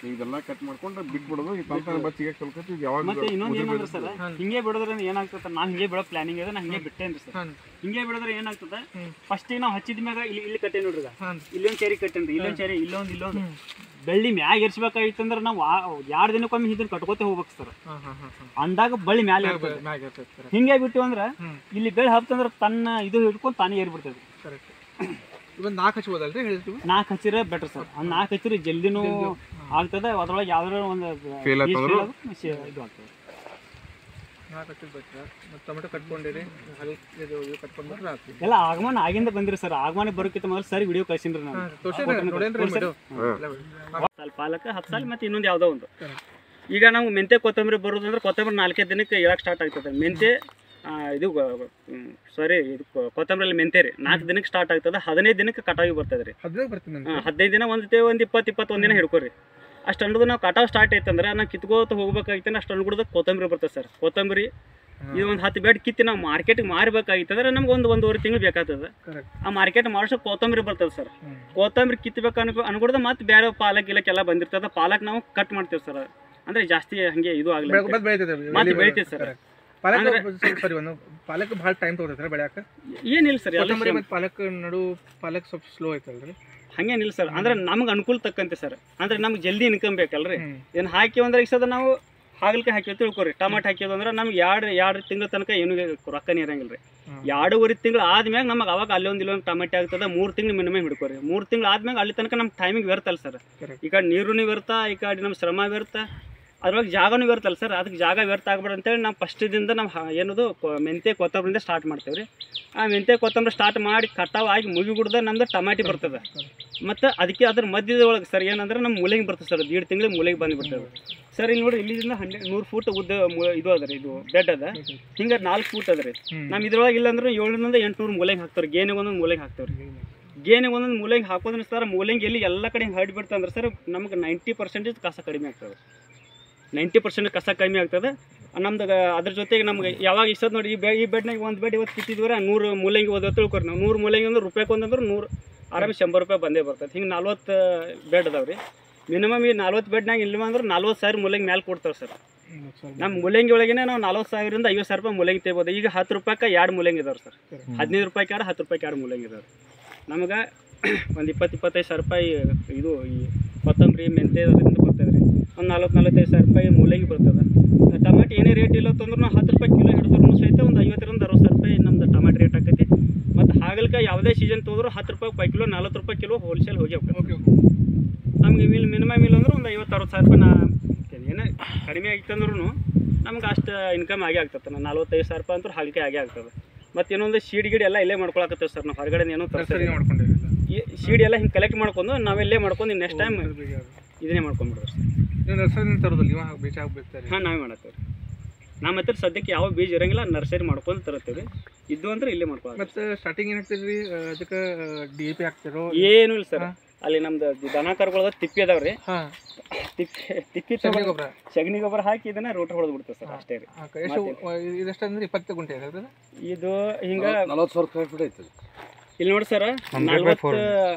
ಇದೆಲ್ಲ ಕಟ್ ಮಾಡ್ಕೊಂಡು ಬಿಟ್ಬಿಡೋದು ಈ ತಂತಾನೆ ಬಸ್ ಸಿಗಕ್ಕೆ ಕಲ್ಕತ್ತಿ ಇದು ಯಾವಾಗ ಮತ್ತೆ ಇನ್ನೊಂದು ಮುದ್ದೆ ಏನಂದ್ರೆ ಬೀಳ್ತದೆ? ಸರ್ ಹಿಂಗೆ ಬಿಡೋದ್ರಿಂದ ಏನಾಗ್ತದೆ ನಾ ಹಿಂಗೆ ಬಿಡೋ ಪ್ಲಾನಿಂಗ್ ಇದೆ ನಾ ಹಿಂಗೆ ಬಿಟ್ಟೇನ್ರಿ ಸರ್ ಹಾಂ ಹಿಂಗೆ ಬಿಡೋದ್ರೆ ಏನಾಗ್ತದೆ ಹ್ಮ್. ಫಸ್ಟಿಗೆ ನಾವು ಹಚ್ಚಿದ ಮ್ಯಾಗ ಇಲ್ಲಿ ಇಲ್ಲಿ ಕಟ್ಟೆ ನೋಡ್ರಿ ಈಗ. ಹಾಂ ಇಲ್ಲೊಂದು ಚೇರಿ ಕಟ್ಟೇನ್ರಿ ಇಲ್ಲೊಂದು ಚೇರಿ ಇಲ್ಲೊಂದು ಇಲ್ಲೊಂದು ಹ್ಮ್. ಬೆಳ್ಳಿ ಮ್ಯಾಗ ಎರ್ಸ್ಬೇಕಾಗಿತ್ತಂದ್ರೆ ನಾವು ಎರಡು ದಿನಕ್ಕೊಮ್ಮೆ ಇದನ್ನ ಕಟ್ಕೋತೆ ಹೋಗ್ಬೇಕು ಸರ್ ಹಾಂ ಹಾಂ ಹಾಂ ಹಾಂ ಅಂದಾಗ ಬಳ್ಳಿ ಮ್ಯಾಲೆ ಇರ್ತದೆ ಮ್ಯಾಗ ಇರ್ತೈತೆ ಕರೆಕ್ಟ್ ಹಿಂಗೆ ಬಿಟ್ಟಿವಿ ಅಂದ್ರೆ ಹ್ಮ್. ಇಲ್ಲಿ ಬೆಳೆ ಹಬ್ತಂದ್ರೆ ತನ್ನ ಇದು ಹಿಡ್ಕೊಂಡು ತಾನೇ ಏರ್ಬಿಡ್ತದೆ ಕರೆಕ್ಟ್ ಇವನ್ ನಾಲ್ಕು ಹಚ್ಬೋದಲ್ರಿ ಹೇಳ್ತೀವಿ ನಾಲ್ಕು ಹಚ್ಚಿದ್ರೆ ಬೆಟರ್ ಸರ್ ಆ ನಾಲ್ಕು ಹಚ್ಚಿದ್ರೆ ಜಲ್ದಿನೂ ಆಗ್ತದೆ ಅದ್ರೊಳಗೆ ಯಾವ್ದಾರ ಒಂದು Fail piece ಆತಂದ್ರು? fail ಆಗುತ್ತೆ, ಶೇ- ಇದು ಆಗ್ತದೆ ನಾಲ್ಕು ಹಚ್ಚಿದ್ ಬೇಕು ಮತ್ತು ಟೊಮೆಟೊ ಕಟ್ಕೊಂಡಿರಿ ಹಾಗೆ ಇದು ಇದು ಕಟ್ಕೊಂಡ್ಬಿಟ್ರೆ ಆಯ್ತು ಎಲ್ಲ ಆಗಮನ ಆಗಿಂದ ಬಂದಿರಿ ಸರ್ ಆಗಮನ ಬರೋಕ್ಕಿಂತ ಮೊದಲು ಸರಿ ವಿಡಿಯೋ ಕಳ್ಸಿನ್ರಿ ನಾನು ಹಾಂ ತೋರ್ಸಿರಿ ನೋಡೇನ್ರಿ ತೋರ್ಸಿರಿ? ಮೇಡಮ್ ಸಾಲ ಪಾಲಕ ಹತ್ತು ಸಾಲ ಮತ್ತು ಇನ್ನೊಂದು ಯಾವುದೋ ಒಂದು ಈಗ ನಾವು ಮೆಂತೆ ಕೊತ್ತಂಬರಿ ಬರೋದಂದ್ರೆ ಕೊತ್ತಂಬರಿ ನಾಲ್ಕೈದು ದಿನಕ್ಕೆ ಹೇಳಕ್ಕೆ ಸ್ಟಾರ್ಟ್ ಆಗ್ತದೆ ಮೆಂತೆ ಆ, ಇದು ಸಾರಿ ಇದು ಕೊ- ಕೊತ್ತಂಬರಿಯಲ್ಲಿ ಮೆಂತೆ ರೀ ನಾಲ್ಕು ದಿನಕ್ಕೆ ಸ್ಟಾರ್ಟ್ ಆಗ್ತದೆ ಹದಿನೈದು ದಿನಕ್ಕೆ ಕಟಾವಿಗೆ ಬರ್ತದೆ ರೀ ಹದಿನೈದು ಬರ್ತೀನಿ ಹಾ, ಹದಿನೈದು ದಿನ ಒಂದು ಒಂದು ಇಪ್ಪತ್ತು ಇಪ್ಪತ್ತೊಂದು ದಿನ ಹಿಡ್ಕೊರಿ ಅಷ್ಟು ಅನ್ನೋದು ನಾವು ಕಟಾವ್ ಸ್ಟಾರ್ಟ್ ಐತಂದ್ರೆ ನಾವು ಕಿತ್ಕೋತ ಹೋಗ್ಬೇಕಾಗಿತ್ತು ಅಷ್ಟು ಅನ್ಕೊಡೋದು ಕೊತ್ತಂಬರಿ ಬರ್ತದೆ ಸರ್ ಕೊತ್ತಂಬರಿ ಇದು ಒಂದು ಹತ್ತು ಬೆಡ್ ಕಿತ್ತಿ ನಾವು ಮಾರ್ಕೆಟ್ಗೆ ಮಾರಬೇಕಾಗಿತ್ತಂದ್ರೆ ನಮ್ಗೆ ಒಂದು ಒಂದೂವರೆ ತಿಂಗಳು ಬೇಕಾಗ್ತದೆ ಕರೆಕ್ಟ್ ಆ ಮಾರ್ಕೆಟ್ ಮಾರ್ಸೋಕೆ ಕೊತ್ತಂಬರಿ ಬರ್ತದೆ ಸರ್ ಹ್ಮ್. ಕೊತ್ತಂಬರಿ ಕಿತ್ತಬೇಕು ಅನ್ಕೊ ಅನ್ಕೊಡ್ದೆ ಮತ್ತೆ ಬೇರೆ ಪಾಲಕ್ ಗಿಲಕ್ಕೆಲ್ಲ ಬಂದಿರ್ತದೆ ಪಾಲಕ್ ನಾವು ಕಟ್ ಮಾಡ್ತೇವೆ ಸರ್ ಅಂದ್ರೆ ಜಾಸ್ತಿ ಹಂಗೆ ಇದು ಆಗಲಿ ಮತ್ತೆ ಬೆಳಿತೈತೆ ಮತ್ತೆ ಬೆಳಿತೈತೆ ಸರ್ ಪಾಲಕ್ ಸರಿ ಒಂದು ಪಾಲಕ್ ಭಾಳ ಟೈಮ್ ತಗೋತೈತೆ ಬೆಳ್ಯಾಕ ಏನಿಲ್ಲ ಸರ್ ಎಲ್ಲ ಕೊತ್ತಂಬರಿ ಮತ್ತು ಪಾಲಕ್ ನಡು ಪಾಲಕ್ ಸ್ವಲ್ಪ ಸ್ಲೋ ಐತಲ್ರಿ ಹಂಗೇನಿಲ್ಲ ಸರ್ ಅಂದ್ರೆ ನಮ್ಗೆ ಅನುಕೂಲ ತಕ್ಕಂತೆ ಸರ್ ಅಂದ್ರೆ ನಮ್ಗೆ ಜಲ್ದಿ ಇನ್ಕಮ್ ಬೇಕಲ್ರಿ ಹ್ಮ್. ಇದನ್ನ ಹಾಕಿ ಅಂದ್ರೆ ಈಗ ಸದ ನಾವು ಹಾಗಲ್ಕಾಯಿ ಹಾಕಿ ತಿಳ್ಕೊರಿ ಟಮಾಟ್ ಹಾಕಿದ್ವು ಅಂದ್ರೆ ನಮ್ಗೆ ಎರಡು ಎರಡು ತಿಂಗಳ ತನಕ ಏನು ರೊಕ್ಕನೇ ಇರಂಗಿಲ್ಲ ರೀ ಹ್ಮ್. ಎರಡೂವರೆ ತಿಂಗಳು ಆದ್ಮ್ಯಾಗ ನಮಗೆ ಅವಾಗ ಅಲ್ಲೊಂದು ಇಲ್ಲೊಂದು ಟಮಾಟೆ ಆಗ್ತದೆ ಮೂರು ತಿಂಗಳು ಮಿನಿಮಮ್ ಹಿಡ್ಕೊರಿ ಮೂರು ತಿಂಗಳು ಆದ್ಮ್ಯಾಗ ಅಲ್ಲಿ ತನಕ ನಮ್ಮ ಟೈಮಿಂಗ್ ವ್ಯರ್ಥಲ್ಲ ಸರ್ Correct. ಈ ಕಡೆ ನೀರು ವ್ಯರ್ಥ ಈ ಕಡೆ ನಮ್ಮ ಶ್ರಮ ವ್ಯರ್ಥ ಅದ್ರೊಳಗೆ ಜಾಗನೂ ವ್ಯರ್ಥಲ್ಲ ಸರ್ ಅದಕ್ಕೆ ಜಾಗ ವ್ಯರ್ಥ ಆಗ್ಬೇಡ ಅಂತೇಳಿ ನಾವು ಫಸ್ಟಿದಿಂದ ನಾವು ಹ- ಏನದು ಕೊ- ಮೆಂತೆ ಕೊತ್ತಂಬರಿಂದ ಸ್ಟಾರ್ಟ್ ಮಾಡ್ತೇವೆ ರೀ ಆ ಮೆಂತೆ ಕೊತ್ತಂಬರಿ ಸ್ಟಾರ್ಟ್ ಮಾಡಿ ಕಟಾವ್ ಆಗಿ ಮುಗಿಗುಡ್ದ ನಮ್ದು ಟಮಾಟಿ ಬರ್ತದೆ ಮತ್ತು ಅದಕ್ಕೆ ಅದ್ರ ಮಧ್ಯದ ಒಳಗೆ ಸರ್ ಏನಂದ್ರೆ ನಮ್ಮ ಮೂಲೆಗೆ ಬರ್ತದೆ ಸರ್ ದೀಡ್ ತಿಂಗಳಿಗೆ ಮೂಲೆಗೆ ಬಂದುಬಿಡ್ತದೆ ಸರ್ ಇಲ್ಲಿ ನೋಡಿ ಇಲ್ಲಿಂದ ಹಂಡ್ರೆಡ್ ನೂರು ಫೂಟ್ ಉದ್ದ ಮು- ಇದು ಅದ ರೀ ಇದು ಬೆಡ್ ಅದ ಹಿಂಗೆ ನಾಲ್ಕು ಫೂಟ್ ಅದ ರೀ ಹ್ಮ್. ನಮ್ಮ ಇದ್ರೊಳಗೆ ಇಲ್ಲಾಂದ್ರೆ ಏಳರಿಂದ ಎಂಟುನೂರು ಮೂಲೆಗೆ ಹಾಕ್ತಾರೆ ಗೇನಿಗೆ ಒಂದೊಂದು ಮೂಲೆಗೆ ಹಾಕ್ತಾರೆ ರೀ ಗೇನಿಗೆ ಒಂದೊಂದು ಮೂಲೆಗೆ ಹಾಕೋದ್ರೆ ಸರ್ ಮೂಲೆಗೆ ಎಲ್ಲಿ ಎಲ್ಲ ಕಡೆ ಹರಡಿ ಬಿಡ್ತಂದ್ರೆ ಸರ್ ನಮ್ಗೆ ನೈಂಟಿ ಪರ್ಸೆಂಟೇಜ್ ಕಸ ಕಡಿಮೆ ಆಗ್ತದೆ ನೈಂಟಿ ಪರ್ಸೆಂಟ್ ಕಸ ಕಡಿಮೆ ಆಗ್ತದೆ ನಮ್ದು ಅದ್ರ ಜೊತೆಗೆ ನಮ್ಗೆ ಯಾವಾಗ ಇಷ್ಟೊತ್ತು ನೋಡಿ ಈ ಬೆ ಈ ಬೆಡ್ನಾಗ ಒಂದು ಬೆಡ್ ಇವತ್ತು ಕಿತ್ತಿದ್ವರೆ ನೂರು ಮೂಲಂಗಿ ಓದೋ ತಿಳ್ಕೊರಿ ನಾವು ನೂರು ಮೂಲಂಗಿ ಅಂದ್ರೆ ರೂಪಾಯಿಗೆ ಒಂದಂದ್ರೆ ನೂರು ಆರಾಮ ಶಂಬರ್ ರೂಪಾಯಿ ಬಂದೇ ಬರ್ತದೆ ಹಿಂಗೆ ನಲ್ವತ್ತು ಬೆಡ್ ಅದಾವೆ ರೀ ಮಿನಿಮಮ್ ಈ ನಲ್ವತ್ತು ಬೆಡ್ನಾಗ ಇಲ್ಲ ಅಂದ್ರೆ ನಲ್ವತ್ತು ಸಾವಿರ ಮೂಲಂಗಿ ಮೇಲೆ ಕೊಡ್ತಾರೆ ಸರ್ ನಮ್ಮ ಮೂಲಂಗಿ ಒಳಗೇನೆ ನಾವು ನಲ್ವತ್ತು ಸಾವಿರದಿಂದ ಐವತ್ತು ಸಾವಿರ ರೂಪಾಯಿ ಮೂಲಂಗಿ ತೆಗ್ಬೋದು ಈಗ ಹತ್ತು ರೂಪಾಯಿಗೆ ಎರಡು ಮೂಲಂಗಿ ಇದಾವೆ ಸರ್ ಹದಿನೈದು ರೂಪಾಯಿಗೆ ಎರಡು ಹತ್ತು ರೂಪಾಯಿಗೆ ಎರಡು ಮೂಲಂಗಿ ಇದಾವೆ ನಮಗೆ ಒಂದು ಇಪ್ಪತ್ತು ಇಪ್ಪತ್ತೈದು ಸಾವಿರ ರೂಪಾಯಿ ಇದು ಈ ಕೊತ್ತಂಬರಿ ಮೆಂತೆ ಅದರಿಂದ ಬರ್ತದೆ ರೀ ಒಂದು ನಲ್ವತ್ತು ನಲ್ವತ್ತೈದು ಸಾವಿರ ರೂಪಾಯಿ ಮೂಲಂಗಿ ಬರ್ತದೆ ಟಮಾಟಿ ಏನೇ ರೇಟ್ ಇಲ್ಲ ಅಂತಂದ್ರೂ ಹತ್ತು ರೂಪಾಯಿ ಕಿಲೋ ಹಿಡಿದ್ರೂ ಸಹಿತ ಒಂದು ಐವತ್ತರಿಂದ ಅರವತ್ತು ಸಾವಿರ ರೂಪಾಯಿ ನಮ್ದು ಟಮಾಟಿ ರೇಟ್ ಆಕೈತಿ ಮತ್ತು ಹಾಗಲ್ಕಾಯಿ ಯಾವುದೇ ಸೀಸನ್ ತೊಗೊಂಡ್ರು ಹತ್ತು ರೂಪಾಯಿ ಪೈ ಕಿಲೋ ನಲ್ವತ್ತು ರೂಪಾಯಿ ಕಿಲೋ ಹೋಲ್ಸೇಲ್ ಹೋಗಿ ಹೋಗ್ತದೆ ಓಕೆ ನಮಗೆ ಮಿಲ್ ಮಿನಿಮಮ್ ಇಲ್ಲ ಅಂದ್ರೆ ಒಂದು ಐವತ್ತು ಅರವತ್ತು ಸಾವಿರ ರೂಪಾಯಿ ನಾ ಏನೇ ಕಡಿಮೆ ಆಗಿತ್ತಂದ್ರೂ ನಮ್ಗೆ ಅಷ್ಟು ಇನ್ಕಮ್ ಆಗೇ ಆಗ್ತದೆ ನಾ ನಲ್ವತ್ತೈದು ಸಾವಿರ ರೂಪಾಯಿ ಅಂತೂ ಹಾಲಿಕೆ ಆಗೇ ಆಗ್ತದೆ ಮತ್ತು ಇನ್ನೊಂದು ಶೀಡ್ ಗಿಡ ಎಲ್ಲ ಇಲ್ಲೇ ಮಾಡ್ಕೊಳಕತ್ತೇವೆ ಸರ್ ನಾವು ಹೊರಗಡೆ ಏನೋ ನರ್ಸರಿ ತರ್ಸರಿ ಮಾಡ್ಕೊಂಡಿರಲಿಲ್ಲ ಈ ಸೀಡ್ ಎಲ್ಲ ಹಿಂಗೆ ಕಲೆಕ್ಟ್ ಮಾಡ್ಕೊಂಡು ನಾವೆಲ್ಲೇ ಮಾಡ್ಕೊಂಡು ನೆಕ್ಸ್ಟ್ ಟೈಮ್ ಇದನ್ನೇ ಮಾಡ್ಕೊಂಡ್ಬಿಡ್ರಿ ಸರ್ ನೀವು ನರ್ಸರಿ ತರೋದಿಲ್ಲ ಇವಾಗ ಹಾಕಿ ಬೀಜ ಹಾಕ್ಬೇಕು ಹಾಂ ನಾವೇ ಮಾಡತ್ತೇವೆ ರೀ ನಮ್ಮ ಹತ್ರ ಸದ್ಯಕ್ಕೆ ಯಾವ ಬೀಜ ಇರಂಗಿಲ್ಲ ನರ್ಸರಿ ಮಾಡ್ಕೊಂಡು ತರತ್ತೇವೆ ರೀ ಇದ್ದು ಅಂದ್ರೆ ಇಲ್ಲೇ ಮಾಡ್ಕೊಳ್ಳೋದು ಮತ್ತೆ ಸ್ಟಾರ್ಟಿಂಗ್ ಏನು ಹಾಕ್ತೀರಿ ಅದಕ್ಕೆ ಡಿ ಎ ಪಿ ಹಾಕ್ತಿರೋ ಏನೂ ಇಲ್ಲ ಸರ್ ಹಾ. ಅಲ್ಲಿ ನಮ್ದು ದನ ಕರುಗಳದ ತಿಪ್ಪಿ ಅದಾವೆ ರೀ ಹಾಂ ತಿಪ್ಪಿ ತಿಪ್ಪಿ ಸಗಣಿ ತಗೊಂಡು ಗೊಬ್ಬರ ಸಗಣಿ ಗೊಬ್ಬರ ಹಾಕಿ ಇದನ್ನ ರೋಟ್ ಹೊಡೆದು ಬಿಡ್ತೇವೆ ಸರ್ ಅಷ್ಟೇ ರೀ ಹಾಕ ಎಷ್ಟು ಇದೆಷ್ಟು ಅಂದ್ರೆ ಇಪ್ಪತ್ತು ಗುಂಟೆ ಇದೆ ಅದ್ರದ್ದು? ಇದು ಹಿಂಗ ನಲವತ್ತು ಸಾವಿರ ಸ್ಕ್ವೇರ್ ಫೀಟ್ ಐತೆ ಇಲ್ಲಿ ನೋಡಿ ಸರ್ by ನಲ್ವತ್ತು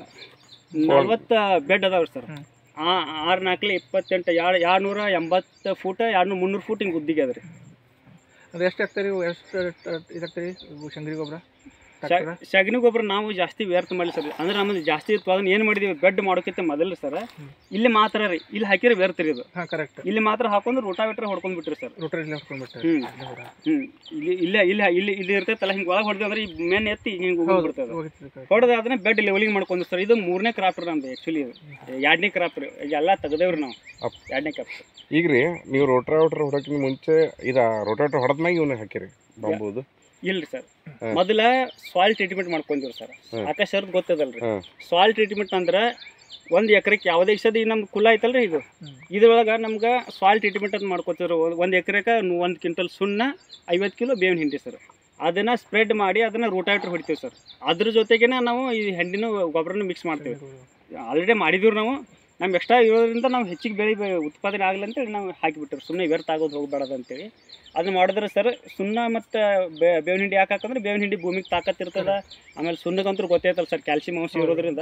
ನಲ್ವತ್ತು ಬೆಡ್ ಅದಾವ್ರಿ ಸರ್ ಹ್ಮ್. ಆ ಆರು ನಾಲ್ಕಲಿ ಇಪ್ಪತ್ತೆಂಟು ಎರಡು ಎರಡು ನೂರ ಎಂಬತ್ತು ಫೂಟ್ ಎರಡು ನೂರ ಮುನ್ನೂರು ಫೂಟ್ ಹಿಂಗೆ ಉದ್ದಿಗೆ ಅದ ರೀ ಅದು ಎಷ್ಟು ಹಾಕ್ತೀರಿ ಎಷ್ಟು ಇದು ಹಾಕ್ತೀರಿ ಇವು ಶಂಗರಿ ಗೊಬ್ಬರ ಶ- ಸಗಣಿ ಗೊಬ್ಬರ ನಾವು ಜಾಸ್ತಿ ವ್ಯರ್ಥ ಮಾಡಲಿ ಸರ್ ಅಂದ್ರೆ ನಮ್ಮದು ಜಾಸ್ತಿ ಉತ್ಪಾದನೆ ಏನು ಮಾಡಿದೀವಿ ಬೆಡ್ ಮಾಡೋಕ್ಕಿಂತ ಮೊದಲು ಸರ್ ಇಲ್ಲಿ ಮಾತ್ರ ರೀ ಇಲ್ಲಿ ಹಾಕಿದ್ರೆ ವ್ಯರ್ಥ ರೀ ಇದು ಹಾಂ ಕರೆಕ್ಟ್ ಇಲ್ಲಿ ಮಾತ್ರ ಹಾಕೊಂಡು ರೋಟಾವೇಟ್ರ್ ಹೊಡ್ಕೊಂಡು ಬಿಟ್ರಿ ಸರ್ ರೋಟರ್ ಇಲ್ಲಿ ಹಾಕ್ಕೊಂಡ್ಬಿಟ್ಟು ಹ್ಮ್. ಹ್ಞೂ ಇಲ್ಲಿ ಇಲ್ಲೇ ಇಲ್ಲಿ ಇಲ್ಲಿ ಇಲ್ಲಿ ಇರ್ತೈತಲ್ಲ ಹಿಂಗೆ ಒಳಗೆ ಹೊಡೆದು ಅಂದ್ರೆ ಈ ಮೇನ್ ಎತ್ತಿ ಹಿಂಗೆ ಹೋಗಿ ಬಿಡ್ತದೆ ಹೋಗಿತ್ತು ಹೊಡೆದ ಅದನ್ನ ಬೆಡ್ ಲೆವೆಲಿಂಗ್ ಮಾಡ್ಕೊಂಡು ಸರ್ ಇದು ಮೂರನೇ ಕ್ರಾಪ್ ರೀ ನಮ್ದು ಆ್ಯಕ್ಚುಲಿ ಇದು ಎರಡನೇ ಕ್ರಾಪ್ ರೀ ಈಗ ಎಲ್ಲ ತೆಗ್ದೇವ್ರಿ ನಾವು ಅಪ್. ಎರಡನೇ ಕ್ರಾಪ್ ಈಗ ರೀ ನೀವು ರೋಟ್ರಾವೇಟ್ರ್ ಹೊಡೋಕ್ಕಿಂತ ಮುಂಚೆ ಇದ ರೋಟ್ರಾವೇಟ್ರ್ ಹೊಡೆದ್ಮ್ಯಾಗ ಇವನ್ನ ಹಾಕಿರಿ ಬಾಂಬುದು ಇಲ್ರಿ ಸರ್ ಹಾ. ಮೊದಲ ಸಾಯಿಲ್ ಟ್ರೀಟ್ಮೆಂಟ್ ಮಾಡ್ಕೊಂತೀವಿ ಸರ್ ಹಾ. ಆಕಾಶ ಅವ್ರದ್ದು ಗೊತ್ತದಲ್ರಿ ಹಾ. ಸಾಯಿಲ್ ಟ್ರೀಟ್ಮೆಂಟ್ ಅಂದ್ರೆ ಒಂದು ಎಕರೆಗೆ ಯಾವುದೇ ಸದಿ ನಮ್ಮ ಕುಲ ಐತಲ್ರಿ ಇದು ಹ್ಮ್. ಇದ್ರೊಳಗೆ ನಮ್ಗೆ ಸಾಯಿಲ್ ಟ್ರೀಟ್ಮೆಂಟ್ ಅಂತ ಮಾಡ್ಕೊತಿದ್ರು ಒಂದು ಎಕರೆಗೆ ಒಂದು ಕ್ವಿಂಟಲ್ ಸುಣ್ಣ ಐವತ್ತು ಕಿಲೋ ಬೇವಿನ ಹಿಂಡಿ ಸರ್ ಅದನ್ನು ಸ್ಪ್ರೆಡ್ ಮಾಡಿ ಅದನ್ನು ರೋಟಾವೇಟ್ರ್ ಹೊಡಿತೀವಿ ಸರ್ ಅದ್ರ ಜೊತೆಗೇನೆ ನಾವು ಈ ಹೆಂಡಿನ ಗೊಬ್ಬರನ ಮಿಕ್ಸ್ ಮಾಡ್ತೀವಿ ಆಲ್ರೆಡಿ ಮಾಡಿದ್ದೀವಿ ನಾವು ನಮ್ಮ ಎಕ್ಸ್ಟ್ರಾ ಇರೋದ್ರಿಂದ ನಾವು ಹೆಚ್ಚಿಗೆ ಬೆಳೆ ಬೆ- ಉತ್ಪಾದನೆ ಆಗಲಿ ಅಂತೇಳಿ ನಾವು ಹಾಕಿಬಿಟ್ಟಿವಿ ಸುಮ್ಮನೆ ವ್ಯರ್ಥ ಆಗೋದು ಹೋಗ್ಬಾರ್ದು ಅಂತೇಳಿ ಅದನ್ನ ಮಾಡಿದ್ರೆ ಸರ್ ಸುಣ್ಣ ಮತ್ತು ಬೇವಿನ ಹಿಂಡಿ ಯಾಕೆ ಹಾಕಂದ್ರೆ ಬೇವಿನ ಹಿಂಡಿ ಭೂಮಿಗೆ ತಾಕತ್ತಿರ್ತದೆ ಆಮೇಲೆ ಸುಣ್ಣಗಂತೂ ಗೊತ್ತೈತಲ್ಲ ಸರ್ ಕ್ಯಾಲ್ಸಿಯಂ ಅಂಶ ಇರೋದ್ರಿಂದ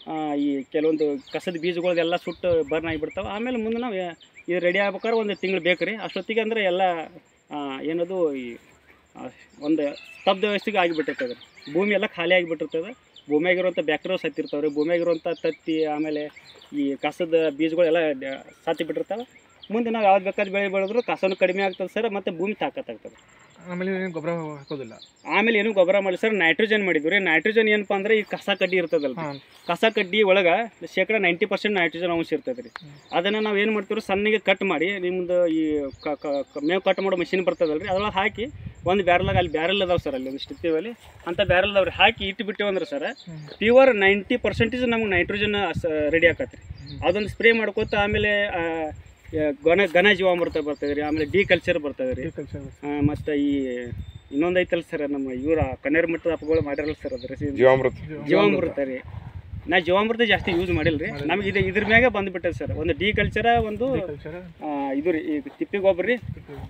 ಆ, ಈ ಕೆಲವೊಂದು ಕಸದ ಬೀಜಗಳೆಲ್ಲ ಸುಟ್ಟು ಬರ್ನ್ ಆಗಿಬಿಡ್ತಾವೆ ಆಮೇಲೆ ಮುಂದೆ ನಾವು ಇದು ರೆಡಿ ಆಗ್ಬೇಕಾದ್ರೆ ಒಂದು ತಿಂಗಳು ಬೇಕು ರೀ ಅಷ್ಟೊತ್ತಿಗೆ ಅಂದರೆ ಎಲ್ಲ ಆ, ಏನದು ಈ ಆ, ಒಂದು ಸ್ತಬ್ಧ ವ್ಯವಸ್ಥೆಗೆ ಆಗಿಬಿಟ್ಟಿರ್ತದೆ ಭೂಮಿ ಎಲ್ಲ ಖಾಲಿ ಆಗಿಬಿಟ್ಟಿರ್ತದೆ ಭೂಮಿಯಾಗಿರುವಂಥ ಬ್ಯಾಕ್ಟೀರಿಯಾ ಸತ್ತಿರ್ತಾವೆ ರೀ ಭೂಮಿಯಾಗಿರುವಂಥ ತತ್ತಿ ಆಮೇಲೆ ಈ ಕಸದ ಬೀಜಗಳೆಲ್ಲ ಡ- ಸತ್ತಿ ಬಿಟ್ಟಿರ್ತಾವೆ ಮುಂದೆ ನಾವು ಯಾವ್ದು ಬೇಕಾದ ಬೆಳೆ ಬೆಳೆದ್ರು ಕಸನೂ ಕಡಿಮೆ ಆಗ್ತದೆ ಸರ್ ಮತ್ತು ಭೂಮಿ ತಾಕತ್ತಾಗ್ತದೆ ಆಮೇಲೆ ಏನು ಗೊಬ್ಬರ ಹಾಕೋದಿಲ್ಲ ಆಮೇಲೆ ಏನು ಗೊಬ್ಬರ ಮಾಡಿ ಸರ್ ನೈಟ್ರೋಜನ್ ಮಾಡಿದ್ವಿ ರೀ ನೈಟ್ರೋಜನ್ ಏನಪ್ಪ ಅಂದ್ರೆ ಈ ಕಸ ಕಡ್ಡಿ ಇರ್ತದಲ್ಲ ಹಾಂ ಕಸ ಕಡ್ಡಿ ಒಳಗೆ ಶೇಕಡ ನೈಂಟಿ ಪರ್ಸೆಂಟ್ ನೈಟ್ರೋಜನ್ ಅಂಶ ಇರ್ತದೆ ರೀ ಅದನ್ನು ನಾವು ಏನು ಮಾಡ್ತೀವಿ ಸಣ್ಣಗೆ ಕಟ್ ಮಾಡಿ ನಿಮ್ದು ಈ ಕ- ಕ- ಕ- ಮೇವು ಕಟ್ ಮಾಡೋ ಮಷಿನ್ ಬರ್ತದಲ್ಲ ರೀ ಅದ್ರೊಳಗೆ ಹಾಕಿ ಒಂದು ಬ್ಯಾರಲ್ದಾಗ ಅಲ್ಲಿ ಬ್ಯಾರಲ್ ಅದಾವೆ ಸರ್ ಅಲ್ಲಿ ಒಂದಿಷ್ಟು ಇರ್ತೀವಲ್ಲಿ ಅಂತ ಬ್ಯಾರಲ್ ಅದಾವ್ರಿ ಹಾಕಿ ಇಟ್ಟು ಬಿಟ್ಟಿವಿ ಅಂದ್ರೆ ಸರ್ ಪ್ಯೂರ್ ನೈಂಟಿ ಪರ್ಸೆಂಟೇಜ್ ನಮ್ಗೆ ನೈಟ್ರೋಜನ್ ರೆಡಿ ಆಕತ್ತೆ ರೀ ಅದೊಂದು ಸ್ಪ್ರೇ ಮಾಡ್ಕೋತ ಆಮೇಲೆ ಆ, ಆ, ಘನ ಘನ ಜೀವಾಮೃತ ಬರ್ತದೆ ರೀ ಆಮೇಲೆ ಡಿ ಕಲ್ಚರ್ ಬರ್ತದೆ ರೀ ಮತ್ತು ಈ ಇನ್ನೊಂದು ಐತಲ್ಲ ಸರ್ ನಮ್ಮ ಇವರ ಕನ್ನೇರು ಮಟ್ಟದ ಹಬ್ಬಗಳು ಮಾಡಿರಲ್ಲ ಸರ್ ಅದ್ರ ಹೆಸರು ಜೀವಾಮೃತ ಜೀವಾಮೃತ ರೀ ನಾ ಜೀವಾಮೃತ ಜಾಸ್ತಿ ಯೂಸ್ ಮಾಡಿಲ್ಲ ರೀ ನಮ್ಗೆ ಇದು ಇದ್ರ ಮ್ಯಾಗೆ ಬಂದುಬಿಟ್ಟದೆ ಸರ್ ಒಂದು ಡಿ ಕಲ್ಚರ ಒಂದು ಆ, ಇದು ರೀ ಈ ತಿಪ್ಪಿ ಗೊಬ್ಬರ ರೀ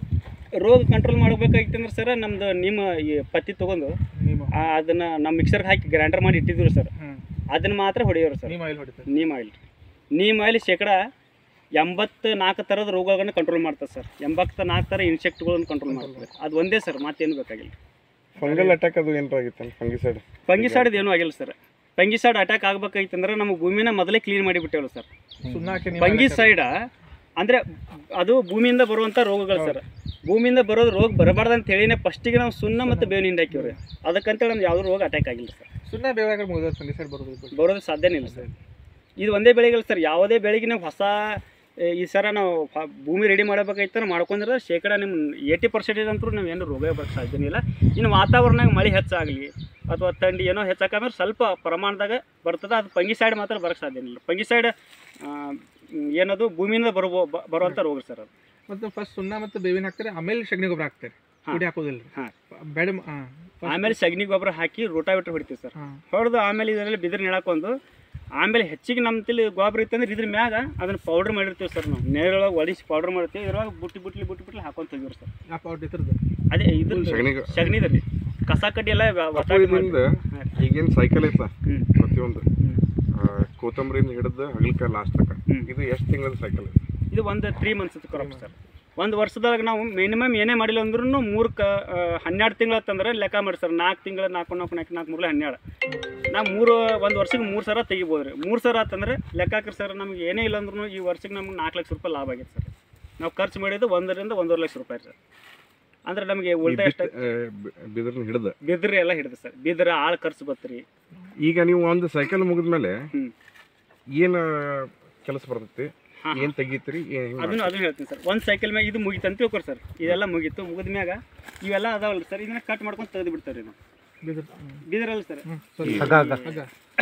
ರೋಗ ಕಂಟ್ರೋಲ್ ಮಾಡ್ಬೇಕಾಗಿತ್ತು ಅಂದ್ರೆ ಸರ್ ನಮ್ದು ನಿಮ್ಮ ಈ ಪತ್ತಿ ತೊಗೊಂಡು ನಿಮ್ಮ ಆ, ಅದನ್ನ ನಮ್ಮ ಮಿಕ್ಸರ್ಗೆ ಹಾಕಿ ಗ್ರೈಂಡರ್ ಮಾಡಿ ಇಟ್ಟಿದ್ರು ಸರ್ ಹ್ಞೂ ಅದನ್ನ ಮಾತ್ರ ಹೊಡೆಯೋರು ಸರ್ ನಿಮ್ಮ ಆಯಿಲ್ ಹೊಡಿತಾರೆ ನೀಮ್ ಆಯಿಲ್ ನೀಮ್ ಆಯಿಲ್ ಶೇಕಡ ಎಂಬತ್ತು ನಾಲ್ಕು ಥರದ ರೋಗಗಳನ್ನ ಕಂಟ್ರೋಲ್ ಮಾಡ್ತದೆ ಸರ್ ಎಂಬತ್ತು ನಾಲ್ಕು ಥರ ಇನ್ಸೆಕ್ಟ್ಗಳನ್ನು ಕಂಟ್ರೋಲ್ ಮಾಡ್ತದೆ ಅದು ಒಂದೇ ಸರ್ ಮತ್ತೇನು ಬೇಕಾಗಿಲ್ಲ ಫಂಗಲ್ ಅಟ್ಯಾಕ್ ಅದು ಏನಾರ ಆಗಿತ್ತು ಫಂಗಿಸೈಡ್ ಫಂಗಿಸೈಡ್ ಏನೂ ಆಗಿಲ್ಲ ಸರ್ ಫಂಗಿಸೈಡ್ ಅಟ್ಯಾಕ್ ಆಗ್ಬೇಕಾಗಿತ್ತಂದ್ರೆ ನಮ್ಮ ಭೂಮಿನ ಮೊದಲೇ ಕ್ಲೀನ್ ಮಾಡಿಬಿಟ್ಟೇವಲ್ಲ ಸರ್ ಸುಣ್ಣ ಹಾಕಿ ನಿಮ್ಮ ಫಂಗಿಸೈಡ್ ಅಂದರೆ ಅದು ಭೂಮಿಯಿಂದ ಬರುವಂಥ ರೋಗಗಳು ಸರ್ ಭೂಮಿಯಿಂದ ಬರೋದು ರೋಗ ಬರಬಾರ್ದು ಅಂತ ಹೇಳಿನೇ ಫಸ್ಟಿಗೆ ನಾವು ಸುಣ್ಣ ಮತ್ತು ಬೇವಿನ ಹಿಂಡಿ ಹಾಕಿವ್ರಿ ಅದಕ್ಕಂತೇಳಿ ನಮ್ಗೆ ಯಾವುದೂ ರೋಗ ಅಟ್ಯಾಕ್ ಆಗಿಲ್ಲ ಸರ್ ಸುಣ್ಣ ಬೇವಾಗ ಮುಗಿದ ಫಂಗಿಸೈಡ್ ಬರೋದು ಬರೋದು ಸಾಧ್ಯನೇ ಇಲ್ಲ ಸರ್ ಇದು ಒಂದೇ ಬೆಳೆಗಳು ಸರ್ ಯಾವುದೇ ಬೆಳೆಗೆ ನಾವು ಹೊಸ ಏ, ಈ ಸರ ನಾವು ಫ- ಭೂಮಿ ರೆಡಿ ಮಾಡಬೇಕಾಯ್ತು ಮಾಡ್ಕೊಂಡ್ರೆ ಶೇಕಡ ನಿಮ್ಮ ಏಯ್ಟಿ ಪರ್ಸೆಂಟೇಜ್ ಅಂತೂ ನಾವು ಏನು ರೋಗ ಬರೋಕ್ಕೆ ಸಾಧ್ಯನೇ ಇಲ್ಲ ಇನ್ನು ವಾತಾವರಣದಾಗ ಮಳೆ ಹೆಚ್ಚಾಗಲಿ ಅಥವಾ ಥಂಡಿ ಏನೋ ಹೆಚ್ಚಾಕಂದ್ರೆ ಸ್ವಲ್ಪ ಪ್ರಮಾಣದಾಗ ಬರ್ತದೆ ಅದು ಫಂಗಿಸೈಡ್ ಮಾತ್ರ ಬರೋಕ್ಕೆ ಸಾಧ್ಯನೇ ಇಲ್ಲ ಫಂಗಿಸೈಡ್ ಏನದು ಭೂಮಿಯಿಂದ ಬರೋ ಬ- ಬರುವಂಥ ರೋಗ ಸರ್ ಅದು ಮತ್ತು ಫಸ್ಟ್ ಸುಣ್ಣ ಮತ್ತು ಬೇವಿನ ಹಾಕ್ತಾರೆ ಆಮೇಲೆ ಸಗಣಿ ಗೊಬ್ಬರ ಹಾಕ್ತಾರೆ ಹಾ. ಪುಡಿ ಹಾಕೋದಿಲ್ಲ ಹಾ. ಬೇಡ ಹಾಂ ಆಮೇಲೆ ಸಗಣಿ ಗೊಬ್ಬರ ಹಾಕಿ ರೋಟಾವೇಟರ್ ಹೊಡಿತೀವಿ ಸರ್ ಹಾಂ ಹೊಡೆದು ಆಮೇಲೆ ಇದರಲ್ಲಿ ಬಿದಿರು ನೆಳಕೊಂಡು ಆಮೇಲೆ ಹೆಚ್ಚಿಗೆ ನಮ್ಮ ತಿಳಿ ಗೊಬ್ಬರ ಇತ್ತಂದ್ರೆ ಇದ್ರ ಮ್ಯಾಗ ಅದನ್ನ ಪೌಡ್ರ್ ಮಾಡಿರ್ತೀವಿ ಸರ್ ನಾವು ನೇರೊಳಗೆ ಒಡಿಸಿ ಪೌಡ್ರ್ ಮಾಡ್ತೀವಿ ಇದ್ರೊಳಗೆ ಬುಟ್ಟಿ ಬುಟ್ಲಿ ಬುಟ್ಟಿ ಬುಟ್ಲಿ ಹಾಕೊಂತ ಹೋಗಿವ್ರಿ ಸರ್ ಆ ಪೌಡ್ರ್ ಇದ್ರದ್ದು ಅದೇ ಇದ್ರ ಸಗಣಿ ಸಗಣಿದಲ್ಲಿ ಕಸ ಕಡ್ಡಿ ಎಲ್ಲ ವ- ಒತ್ತಾಟ ಇದರಿಂದ ಮಾಡ್ತೀವಿ. ಈಗೇನು ಸೈಕಲ್ ಐತ ಹ್ಮ್. ಪ್ರತಿಯೊಂದು ಹ್ಮ್. ಆ, ಕೊತ್ತಂಬರಿಯಿಂದ ಹಿಡಿದು ಹಗಲ್ಕಾಯ ಲಾಸ್ಟ್ ತನಕ ಹ್ಮ್. ಇದು ಎಷ್ಟು ತಿಂಗಳ ಸೈಕಲ್ ಐತಿ ಇದು ಒಂದು ತ್ರೀ ಮಂತ್ಸ್ ಕ್ರಾಪ್ ಸರ್ ಒಂದು ವರ್ಷದಾಗ ನಾವು ಮಿನಿಮಮ್ ಏನೇ ಮಾಡಿಲ್ಲ ಅಂದ್ರೂ ಮೂರು ಕ ಹನ್ನೆರಡು ತಿಂಗಳು ಅಂತಂದ್ರೆ ಲೆಕ್ಕ ಮಾಡಿ ಸರ್ ನಾಲ್ಕು ತಿಂಗಳು ನಾಲ್ಕು ನಾಲ್ಕು ನಾಲ್ಕು ನಾಲ್ಕು ಮೂರಲೆ ಹನ್ನೆರಡು ನಾವು ಮೂರು ಒಂದು ವರ್ಷಕ್ಕೆ ಮೂರು ಸರ ತೆಗಿಬೋದು ರೀ ಮೂರು ಸರ ಅಂತಂದ್ರೆ ಲೆಕ್ಕ ಹಾಕ್ರಿ ಸರ್ ನಮ್ಗೆ ಏನೇ ಇಲ್ಲ ಅಂದ್ರೂ ಈ ವರ್ಷಕ್ಕೆ ನಮ್ಗೆ ನಾಲ್ಕು ಲಕ್ಷ ರೂಪಾಯಿ ಲಾಭ ಆಗೈತೆ ಸರ್ ನಾವು ಖರ್ಚು ಮಾಡಿದ್ದು ಒಂದರಿಂದ ಒಂದೂವರೆ ಲಕ್ಷ ರೂಪಾಯಿ ಸರ್ ಅಂದ್ರೆ ನಮಗೆ ಉಳಿದ ಎಷ್ಟು ಬಿದಿರನ್ನ ಹಿಡಿದು ಬಿದಿರು ಎಲ್ಲ ಹಿಡಿದು ಸರ್ ಬಿದಿರು ಆಳು ಖರ್ಚು ಬತ್ರಿ ಈಗ ನೀವು ಒಂದು ಸೈಕಲ್ ಮುಗಿದ್ಮೇಲೆ ಹ್ಮ್. ಏನು ಕೆಲಸ ಬರ್ತೈತಿ ಹಾ, ಏನು ತೆಗಿತೀರಿ ಏನು ಹೆಂಗೆ ಅದನ್ನು ಅದನ್ನು ಹೇಳ್ತೀನಿ ಸರ್ ಒಂದು ಸೈಕಲ್ ಮ್ಯಾಗ ಇದು ಮುಗೀತು ಅಂತ ತಿಳ್ಕೊರಿ ಸರ್ ಇದೆಲ್ಲ ಮುಗೀತು ಮುಗಿದ ಮ್ಯಾಗ ಇವೆಲ್ಲ ಅದಾವಲ್ಲ ಸರ್ ಇದನ್ನ ಕಟ್ ಮಾಡ್ಕೊಂಡು ತೆಗೆದು ಬಿಡ್ತಾರೆ ರೀ ನಾವು ಬಿದ್ರ ಬಿದಿರಲ್ಲ ಸರ್ ಸರಿ ಹಗ ಹಗ ಹಗ್ಗ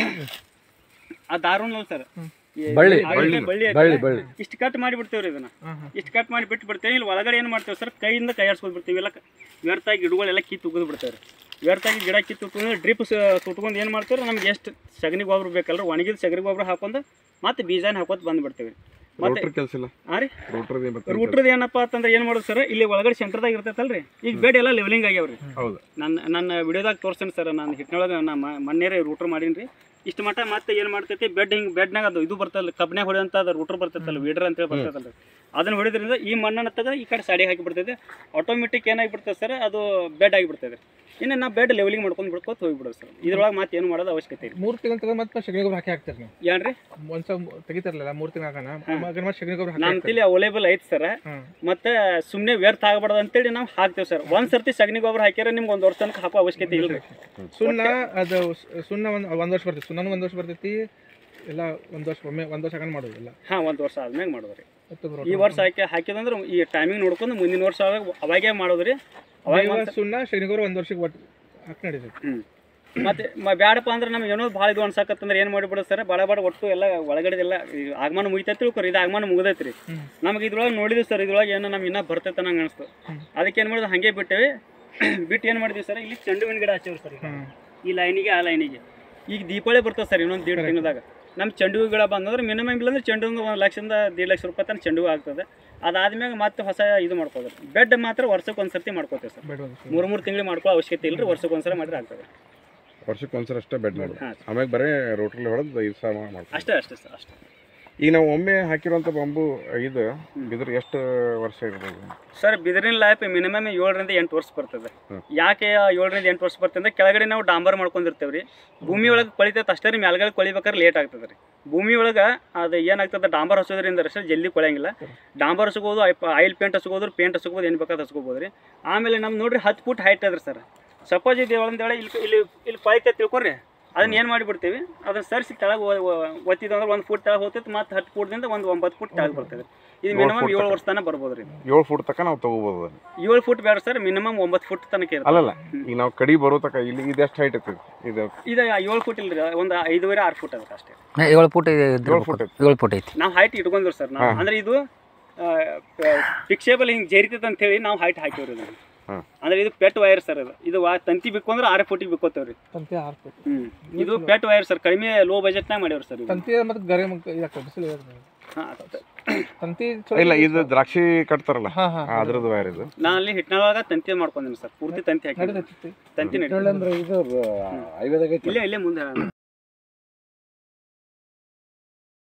ಆ ದಾರುಣ ಅಲ್ಲ ಸರ್ ಈ ಬಳ್ಳಿ, ಆಲೂಗಡ್ಡೆ ಬಳ್ಳಿ ಐತಲ್ಲ, ಬಳ್ಳಿ ಬಳ್ಳಿ ಇಷ್ಟು ಕಟ್ ಮಾಡಿ ಬಿಡ್ತೇವ್ರಿ ಇದನ್ನ ಹಾಂ ಹಾಂ ಇಷ್ಟು ಕಟ್ ಮಾಡಿ ಬಿಟ್ಟು ಬಿಡ್ತೇವೆ ಇಲ್ಲಿ ಒಳಗಡೆ ಏನು ಮಾಡ್ತೇವೆ ಸರ್ ಕೈಯಿಂದ ಕೈ ಆಡ್ಸ್ಕೊಂಡ್ ಬಿಡ್ತೀವಿ ಎಲ್ಲ ವ್ಯರ್ಥಾಗಿ ಗಿಡಗಳೆಲ್ಲ ಕಿತ್ತು ಉಗಿದು ಬಿಡ್ತೇವೆ ವ್ಯರ್ಥಾಗಿ ಗಿಡ ಕಿತ್ತು ಉಟ್ಕೊಂಡು ಡ್ರಿಪ್ ಸುಟ್ಕೊಂಡು ಏನು ಮಾಡ್ತೇವೆ ನಮ್ಗೆ ಎಷ್ಟು ಸಗಣಿ ಗೊಬ್ಬರ ಬೇಕಲ್ಲ ಒಣಗಿದ ಸಗಣಿ ಗೊಬ್ಬರ ಹಾಕೊಂಡು ಮತ್ತೆ ಬೀಜನ ಹಾಕೋತ ಬಂದು ಬಿಡ್ತೇವೆ ಮತ್ತೆ ರೋಟ್ರ್ ಕೆಲಸ ಇಲ್ಲ ಹಾಂ ರೀ ರೋಟ್ರದ್ದು ಏನು ಬರ್ತದೆ ರೂಟ್ರದ್ದು ಏನಪ್ಪ ಅಂತಂದ್ರೆ ಏನು ಮಾಡೋದು ಸರ್ ಇಲ್ಲಿ ಒಳಗಡೆ ಸೆಂಟರ್ದಾಗ ಇರ್ತೈತಲ್ರಿ ಈಗ ಬೆಡ್ ಎಲ್ಲ ಲೆವೆಲಿಂಗ್ ಆಗ್ಯಾವ್ರಿ ಹೌದು ನನ್ನ ನನ್ನ ವಿಡಿಯೋದಾಗ ತೋರಿಸ್ತೇನೆ ಸರ್ ನಾನು ಹಿಟ್ಟಿನೊಳಗೆ ನಾ ಮಣ್ಣೇರೆ ರೂಟ್ರ್ ಮಾಡೀನಿ ರೀ ಇಷ್ಟು ಮಟ್ಟ ಮತ್ತೆ ಏನು ಮಾಡ್ತೈತಿ ಬೆಡ್ ಹಿಂಗೆ ಬೆಡ್ನಾಗ ಅದು ಇದು ಬರ್ತಲ್ಲ ಕಬ್ನ್ಯಾಗ ಹೊಡೆಯಂತ ಅದು ರೂಟ್ರ್ ಬರ್ತೈತಲ್ಲ ವೀಡರ್ ಅಂತೇಳಿ ಬರ್ತೈತಲ್ಲ ಅದನ್ನ ಹೊಡೆದ್ರಿಂದ ಈ ಮಣ್ಣನ್ನು ತೆಗೆದು ಈ ಕಡೆ ಸೈಡಿಗೆ ಹಾಕಿ ಬಿಡ್ತೈತೆ ಆಟೋಮೆಟಿಕ್ ಏನಾಗಿಬಿಡ್ತದೆ ಸರ್ ಅದು ಬೆಡ್ ಆಗಿಬಿಡ್ತದೆ ಇನ್ನು ನಾವು ಬೆಡ್ ಲೆವೆಲಿಂಗ್ ಮಾಡ್ಕೊಂಡು ಬಿಡ್ಕೋತ ಹೋಗಿಬಿಡೋದು ಸರ್ ಇದ್ರೊಳಗೆ ಮತ್ತೆ ಏನು ಮಾಡೋದು ಅವಶ್ಯಕತೆ ಇಲ್ಲ ಮೂರು ತಿಂಗಳು ತೆಗೆದು ಮತ್ತೆ ಸಗಣಿ ಗೊಬ್ಬರ ಹಾಕಿ ಹಾಕ್ತಾರೆ ನೀವು ಏನ್ರಿ ಒಂದ್ಸಲ ತೆಗಿತಾರಲ್ಲ ಮೂರು ತಿಂಗಳು ಹಾಕೋಣ ಮಗನ ಮತ್ತೆ ಸಗಣಿ ಗೊಬ್ಬರ ಹಾಕಿ ನಮ್ಮ ತಿಳಿ ಅವೈಲೇಬಲ್ ಐತೆ ಸರ್ ಹಾಂ ಮತ್ತೆ ಸುಮ್ಮನೆ ವ್ಯರ್ಥ ಆಗಬಾರ್ದು ಅಂತೇಳಿ ನಾವು ಹಾಕ್ತೇವೆ ಸರ್ ಒಂದು ಸರ್ತಿ ಸಗಣಿ ಗೊಬ್ಬರ ಹಾಕಿದ್ರೆ ನಿಮ್ಗೆ ಒಂದು ವರ್ಷ ತನಕ ಹಾಕೋ ಅವಶ್ಯಕತೆ ಇಲ್ಲ ರೀ ಸುಣ್ಣ ಅದು ಸು- ಸುಣ್ಣ ಒಂದು ಒಂದು ವರ್ಷ ಬರ್ತೈತಿ ಸುಣ್ಣನೂ ಒಂದು ವರ್ಷ ಬರ್ತೈತಿ ಎಲ್ಲ ಒಂದು ವರ್ಷ ಒಮ್ಮೆ ಒಂದು ವರ್ಷ ಹಾಕೊಂಡು ಮಾಡೋದು ಎಲ್ಲ ಹಾಂ ಒಂದು ವರ್ಷ ಆದ್ಮೇಲೆ ಮಾಡೋದು ರೀ ಮತ್ತೊಬ್ಬರು ಈ ವರ್ಷ ಹಾಕಿ ಹಾಕಿದಂದ್ರೆ ಈ ಟೈಮಿಂಗ್ ನೋಡ್ಕೊಂಡು ಮುಂದಿನ ವರ್ಷ ಅವಾಗ ಅವಾಗೇ ಮಾಡೋದು ರೀ ಅವಾಗ ಇವಾಗ ಮತ್ತೆ- ಸುಣ್ಣ ಸಗಣಿ ಗೊಬ್ಬರ ಒಂದು ವರ್ಷಕ್ಕೆ ಒಟ್ಟು ಹಾಕಿ ನಡೀತೈತಿ ಹ್ಮ್. ಮತ್ತೆ ಮ- ಬ್ಯಾಡಪ್ಪ ಅಂದ್ರೆ ನಮ್ಗೆ ಏನೋ ಭಾಳ ಇದು ಅನ್ಸಾಕತ್ತಂದ್ರೆ ಏನು ಮಾಡಿಬಿಡೋದು ಸರ್ ಭಾಳ ಭಾಳ ಒಟ್ಟು ಎಲ್ಲ ಒಳಗಡೆದೆಲ್ಲ ಈ ಆಗಮನ ಮುಗಿತೈತಿ ತಿಳ್ಕೊರಿ ಇದು ಆಗಮನ ಮುಗಿದೈತಿ ರೀ ಹ್ಮ್. ನಮ್ಗೆ ಇದ್ರೊಳಗೆ ನೋಡಿದ್ವಿ ಸರ್ ಇದ್ರೊಳಗೆ ಏನೋ ನಮ್ಗೆ ಇನ್ನೂ ಬರ್ತೈತೆ ನಂಗೆ ಅನಿಸ್ತು ಹ್ಮ್. ಅದಕ್ಕೆ ಏನು ಮಾಡಿದ್ವಿ ಹಾಗೆ ಬಿಟ್ಟೇವಿ ಬಿಟ್ಟು ಏನು ಮಾಡಿದ್ವಿ ಸರ್ ಇಲ್ಲಿ ಚೆಂಡು ಹೂವಿನ ಗಿಡ ಹಚ್ಚೇವ್ರಿ ಸರ್ ಈಗ. ಹಾಂ ಈ ಲೈನಿಗೆ ಆ ಲೈನಿಗೆ ಈಗ ದೀಪಾವಳಿ ಬರ್ತದೆ ಸರ್ ಇನ್ನೊಂದು ದೀಡ್ ತಿಂಗಳದಾಗ ನಮ್ಮ ಚೆಂಡು ಹೂ ಗಿಡ ಬಂದಂದ್ರೆ ಮಿನಿಮಮ್ ಇಲ್ಲಂದ್ರೆ ಚೆಂಡು ಹೂ ಒಂದು ಲಕ್ಷದಿಂದ ದೀಡ್ ಲಕ್ಷ ರೂಪಾಯಿ ತನಕ ಚೆಂಡು ಹೂ ಆಗ್ತದೆ ಅದಾದ್ಮೇಲೆ ಮತ್ತೆ ಹೊಸ ಇದು ಮಾಡ್ಕೋದ್ರಿ ಬೆಡ್ ಮಾತ್ರ ವರ್ಷಕ್ಕೆ ಒಂದು ಸರ್ತಿ ಮಾಡ್ಕೋತೇವೆ ಸರ್ ಬೇಡ ಒಂದು ಮೂರು ಮೂರು ತಿಂಗಳು ಮಾಡ್ಕೊಳ್ಳೋ ಅವಶ್ಯಕತೆ ಇಲ್ಲ ರೀ ವರ್ಷಕ್ಕೆ ಒಂದ್ಸಲ ಮಾಡಿದ್ರೆ ಆಗ್ತದೆ ವರ್ಷಕ್ಕೆ ಒಂದ್ಸಲ ಅಷ್ಟೇ ಬೆಡ್ ಮಾಡೋದು ಹಾಂ ಆಮ್ಯಾಗ ಬರೀ ರೋಟ್ರಲ್ಲಿ ಹೊಡೆದು ಇದು ಸಹ ಮಾಡ್ತೀವಿ ಅಷ್ಟೇ ಅಷ್ಟೇ ಸರ್ ಅಷ್ಟೇ ಈಗ ನಾವು ಒಮ್ಮೆ ಹಾಕಿರುವಂಥ ಬಂಬು ಇದು ಬಿದ್ರ ಎಷ್ಟು ವರ್ಷ ಇರ್ಬೋದು ಸರ್ ಬಿದಿರಿನ ಲೈಫ್ ಮಿನಿಮಮ್ ಏಳರಿಂದ ಎಂಟು ವರ್ಷ ಬರ್ತದೆ ಹ್ಮ್. ಯಾಕೆ ಏಳರಿಂದ ಎಂಟು ವರ್ಷ ಬರ್ತದೆ ಅಂದ್ರೆ ಕೆಳಗಡೆ ನಾವು ಡಾಂಬರ್ ಮಾಡ್ಕೊಂಡಿರ್ತೇವೆ ರೀ ಭೂಮಿ ಒಳಗೆ ಕೊಳಿತೈತೆ ಅಷ್ಟೇ ರೀ ಮ್ಯಾಲ್ಗಡೆ ಕೊಳಿಬೇಕಾದ್ರೆ ಲೇಟ್ ಆಗ್ತದೆ ರೀ ಭೂಮಿ ಒಳಗೆ ಅದು ಏನಾಗ್ತದೆ ಡಾಂಬರ್ ಹಸೋದ್ರಿಂದ ಅಷ್ಟೇ ಜಲ್ದಿ ಕೊಳೆಯಂಗಿಲ್ಲ ಡಾಂಬರ್ ಹಸ್ಕೋಬೋದು ಆಯಿಲ್ ಪೇಂಟ್ ಹಸ್ಕೋಬೋದು ಪೇಂಟ್ ಹಸ್ಕೋಬೋದು ಏನು ಬೇಕಾದ್ರೆ ಹಸ್ಕೋಬೋದು ರೀ ಆಮೇಲೆ ನಮ್ಮ ನೋಡ್ರಿ ಹತ್ತು ಫುಟ್ ಹೈಟ್ ಅದ್ರಿ ಸರ್ ಸಪೋಸ್ ಇದು ಒಂದು ವೇಳೆ ಇಲ್ಲಿ ಇಲ್ಲಿ ಇಲ್ಲಿ ಕೊಳಿತೈತೆ ತಿಳ್ಕೊರಿ ಅದನ್ನ ಏನು ಮಾಡಿಬಿಡ್ತೀವಿ ಅದನ್ನ ಸರಿಸಿ ಕೆಳಗೆ ಒತ್ತಿದ ಅಂದ್ರೆ ಒಂದು ಫುಟ್ ಕೆಳಗೆ ಹೋಗ್ತೈತೆ ಮತ್ತು ಹತ್ತು ಫುಟ್ದಿಂದ ಒಂದು ಒಂಬತ್ತು ಫುಟ್ ಕೆಳಗೆ ಬರ್ತದೆ ಇದು ಮಿನಿಮಮ್ foot ಏಳು ವರ್ಷ ತನಕ ಬರ್ಬೋದು ರೀ ಏಳು ಫುಟ್ ತನಕ ನಾವು ತಗೋಬೋದು ಅದನ್ನ. ಏಳು ಫುಟ್ ಬೇಡ ಸರ್ ಮಿನಿಮಮ್ ಒಂಬತ್ತು ಫುಟ್ ತನಕ ಇರುತ್ತೆ ಅಲ್ಲಲ್ಲ ಈಗ ನಾವು ಕಡಿ ಬರೋ ತನಕ ಇಲ್ಲಿ ಇದು ಎಷ್ಟು ಹೈಟ್ ಐತಿ ಇದು ಇದು ಏಳು ಫುಟ್ ಇಲ್ರಿ ಒಂದು ಐದೂವರೆ ಆರು ಫುಟ್ ಅದ ಅಷ್ಟೇ ಏಳು ಫುಟ್ ಏಳು ಫುಟ್ ಐತಿ ಏಳು ಫುಟ್ ಐತಿ ನಾವು ಹೈಟ್ ಇಟ್ಕೊಂಡ್ರಿ ಸರ್ ನಾವು ಅಂದ್ರೆ ಇದು ಫಿಕ್ಸೇಬಲ್ ಹಿಂಗೆ ಜೇರಿತೈತೆ ಅಂತ ಹೇಳಿ ನಾವು ಹೈಟ್ ಹಾಕಿವ್ರಿ ಇದನ್ನ ಹಾಂ. ಅಂದ್ರೆ ಇದು ಪೆಟ್ ವೈರ್ ಸರ್ ಇದು ಇದು ವಾ- ತಂತಿ ಬಿಕ್ಕು ಅಂದ್ರೆ ಆರು ಫುಟಿಗೆ ಬಿಕ್ಕೋತೇವ್ರಿ ತಂತಿ ಆರು ಫುಟ್ ಹ್ಮ್ ಇದು ಪೆಟ್ ವೈರ್ ಸರ್ ಕಡಿಮೆ ಲೋ ಬಜೆಟ್ನಾಗ ಮಾಡ್ಯಾವ್ರಿ ಸರ್ ಇದು ತಂತಿ ಮತ್ತು ಗರೆ ಮುಗ್ಗ ಇದಾಗ್ತದೆ ಬಿಸಿಲು ಇರ್ತದೆ. ಹಾಂ ಆಗ್ತದೆ. ತಂತಿ ಇಲ್ಲ ಇದು ದ್ರಾಕ್ಷಿ ಕಟ್ತಾರಲ್ಲ ಹಾಂ ಹಾಂ ಆ, ಅದ್ರದ್ದು ವೈರ್ ಇದು ನಾನು ಅಲ್ಲಿ ಹಿಟ್ನಾಳಾಗ ತಂತಿ ಮಾಡ್ಕೊಂತೀನಿ ಸರ್ ಪೂರ್ತಿ ತಂತಿ ಹಾಕಿ ನಡೀತೈತಿ ತಂತಿ ನಡಿ ಇದು ಐವೇದಾಗ ಇಲ್ಲೇ ಇಲ್ಲೇ ಮುಂದೆ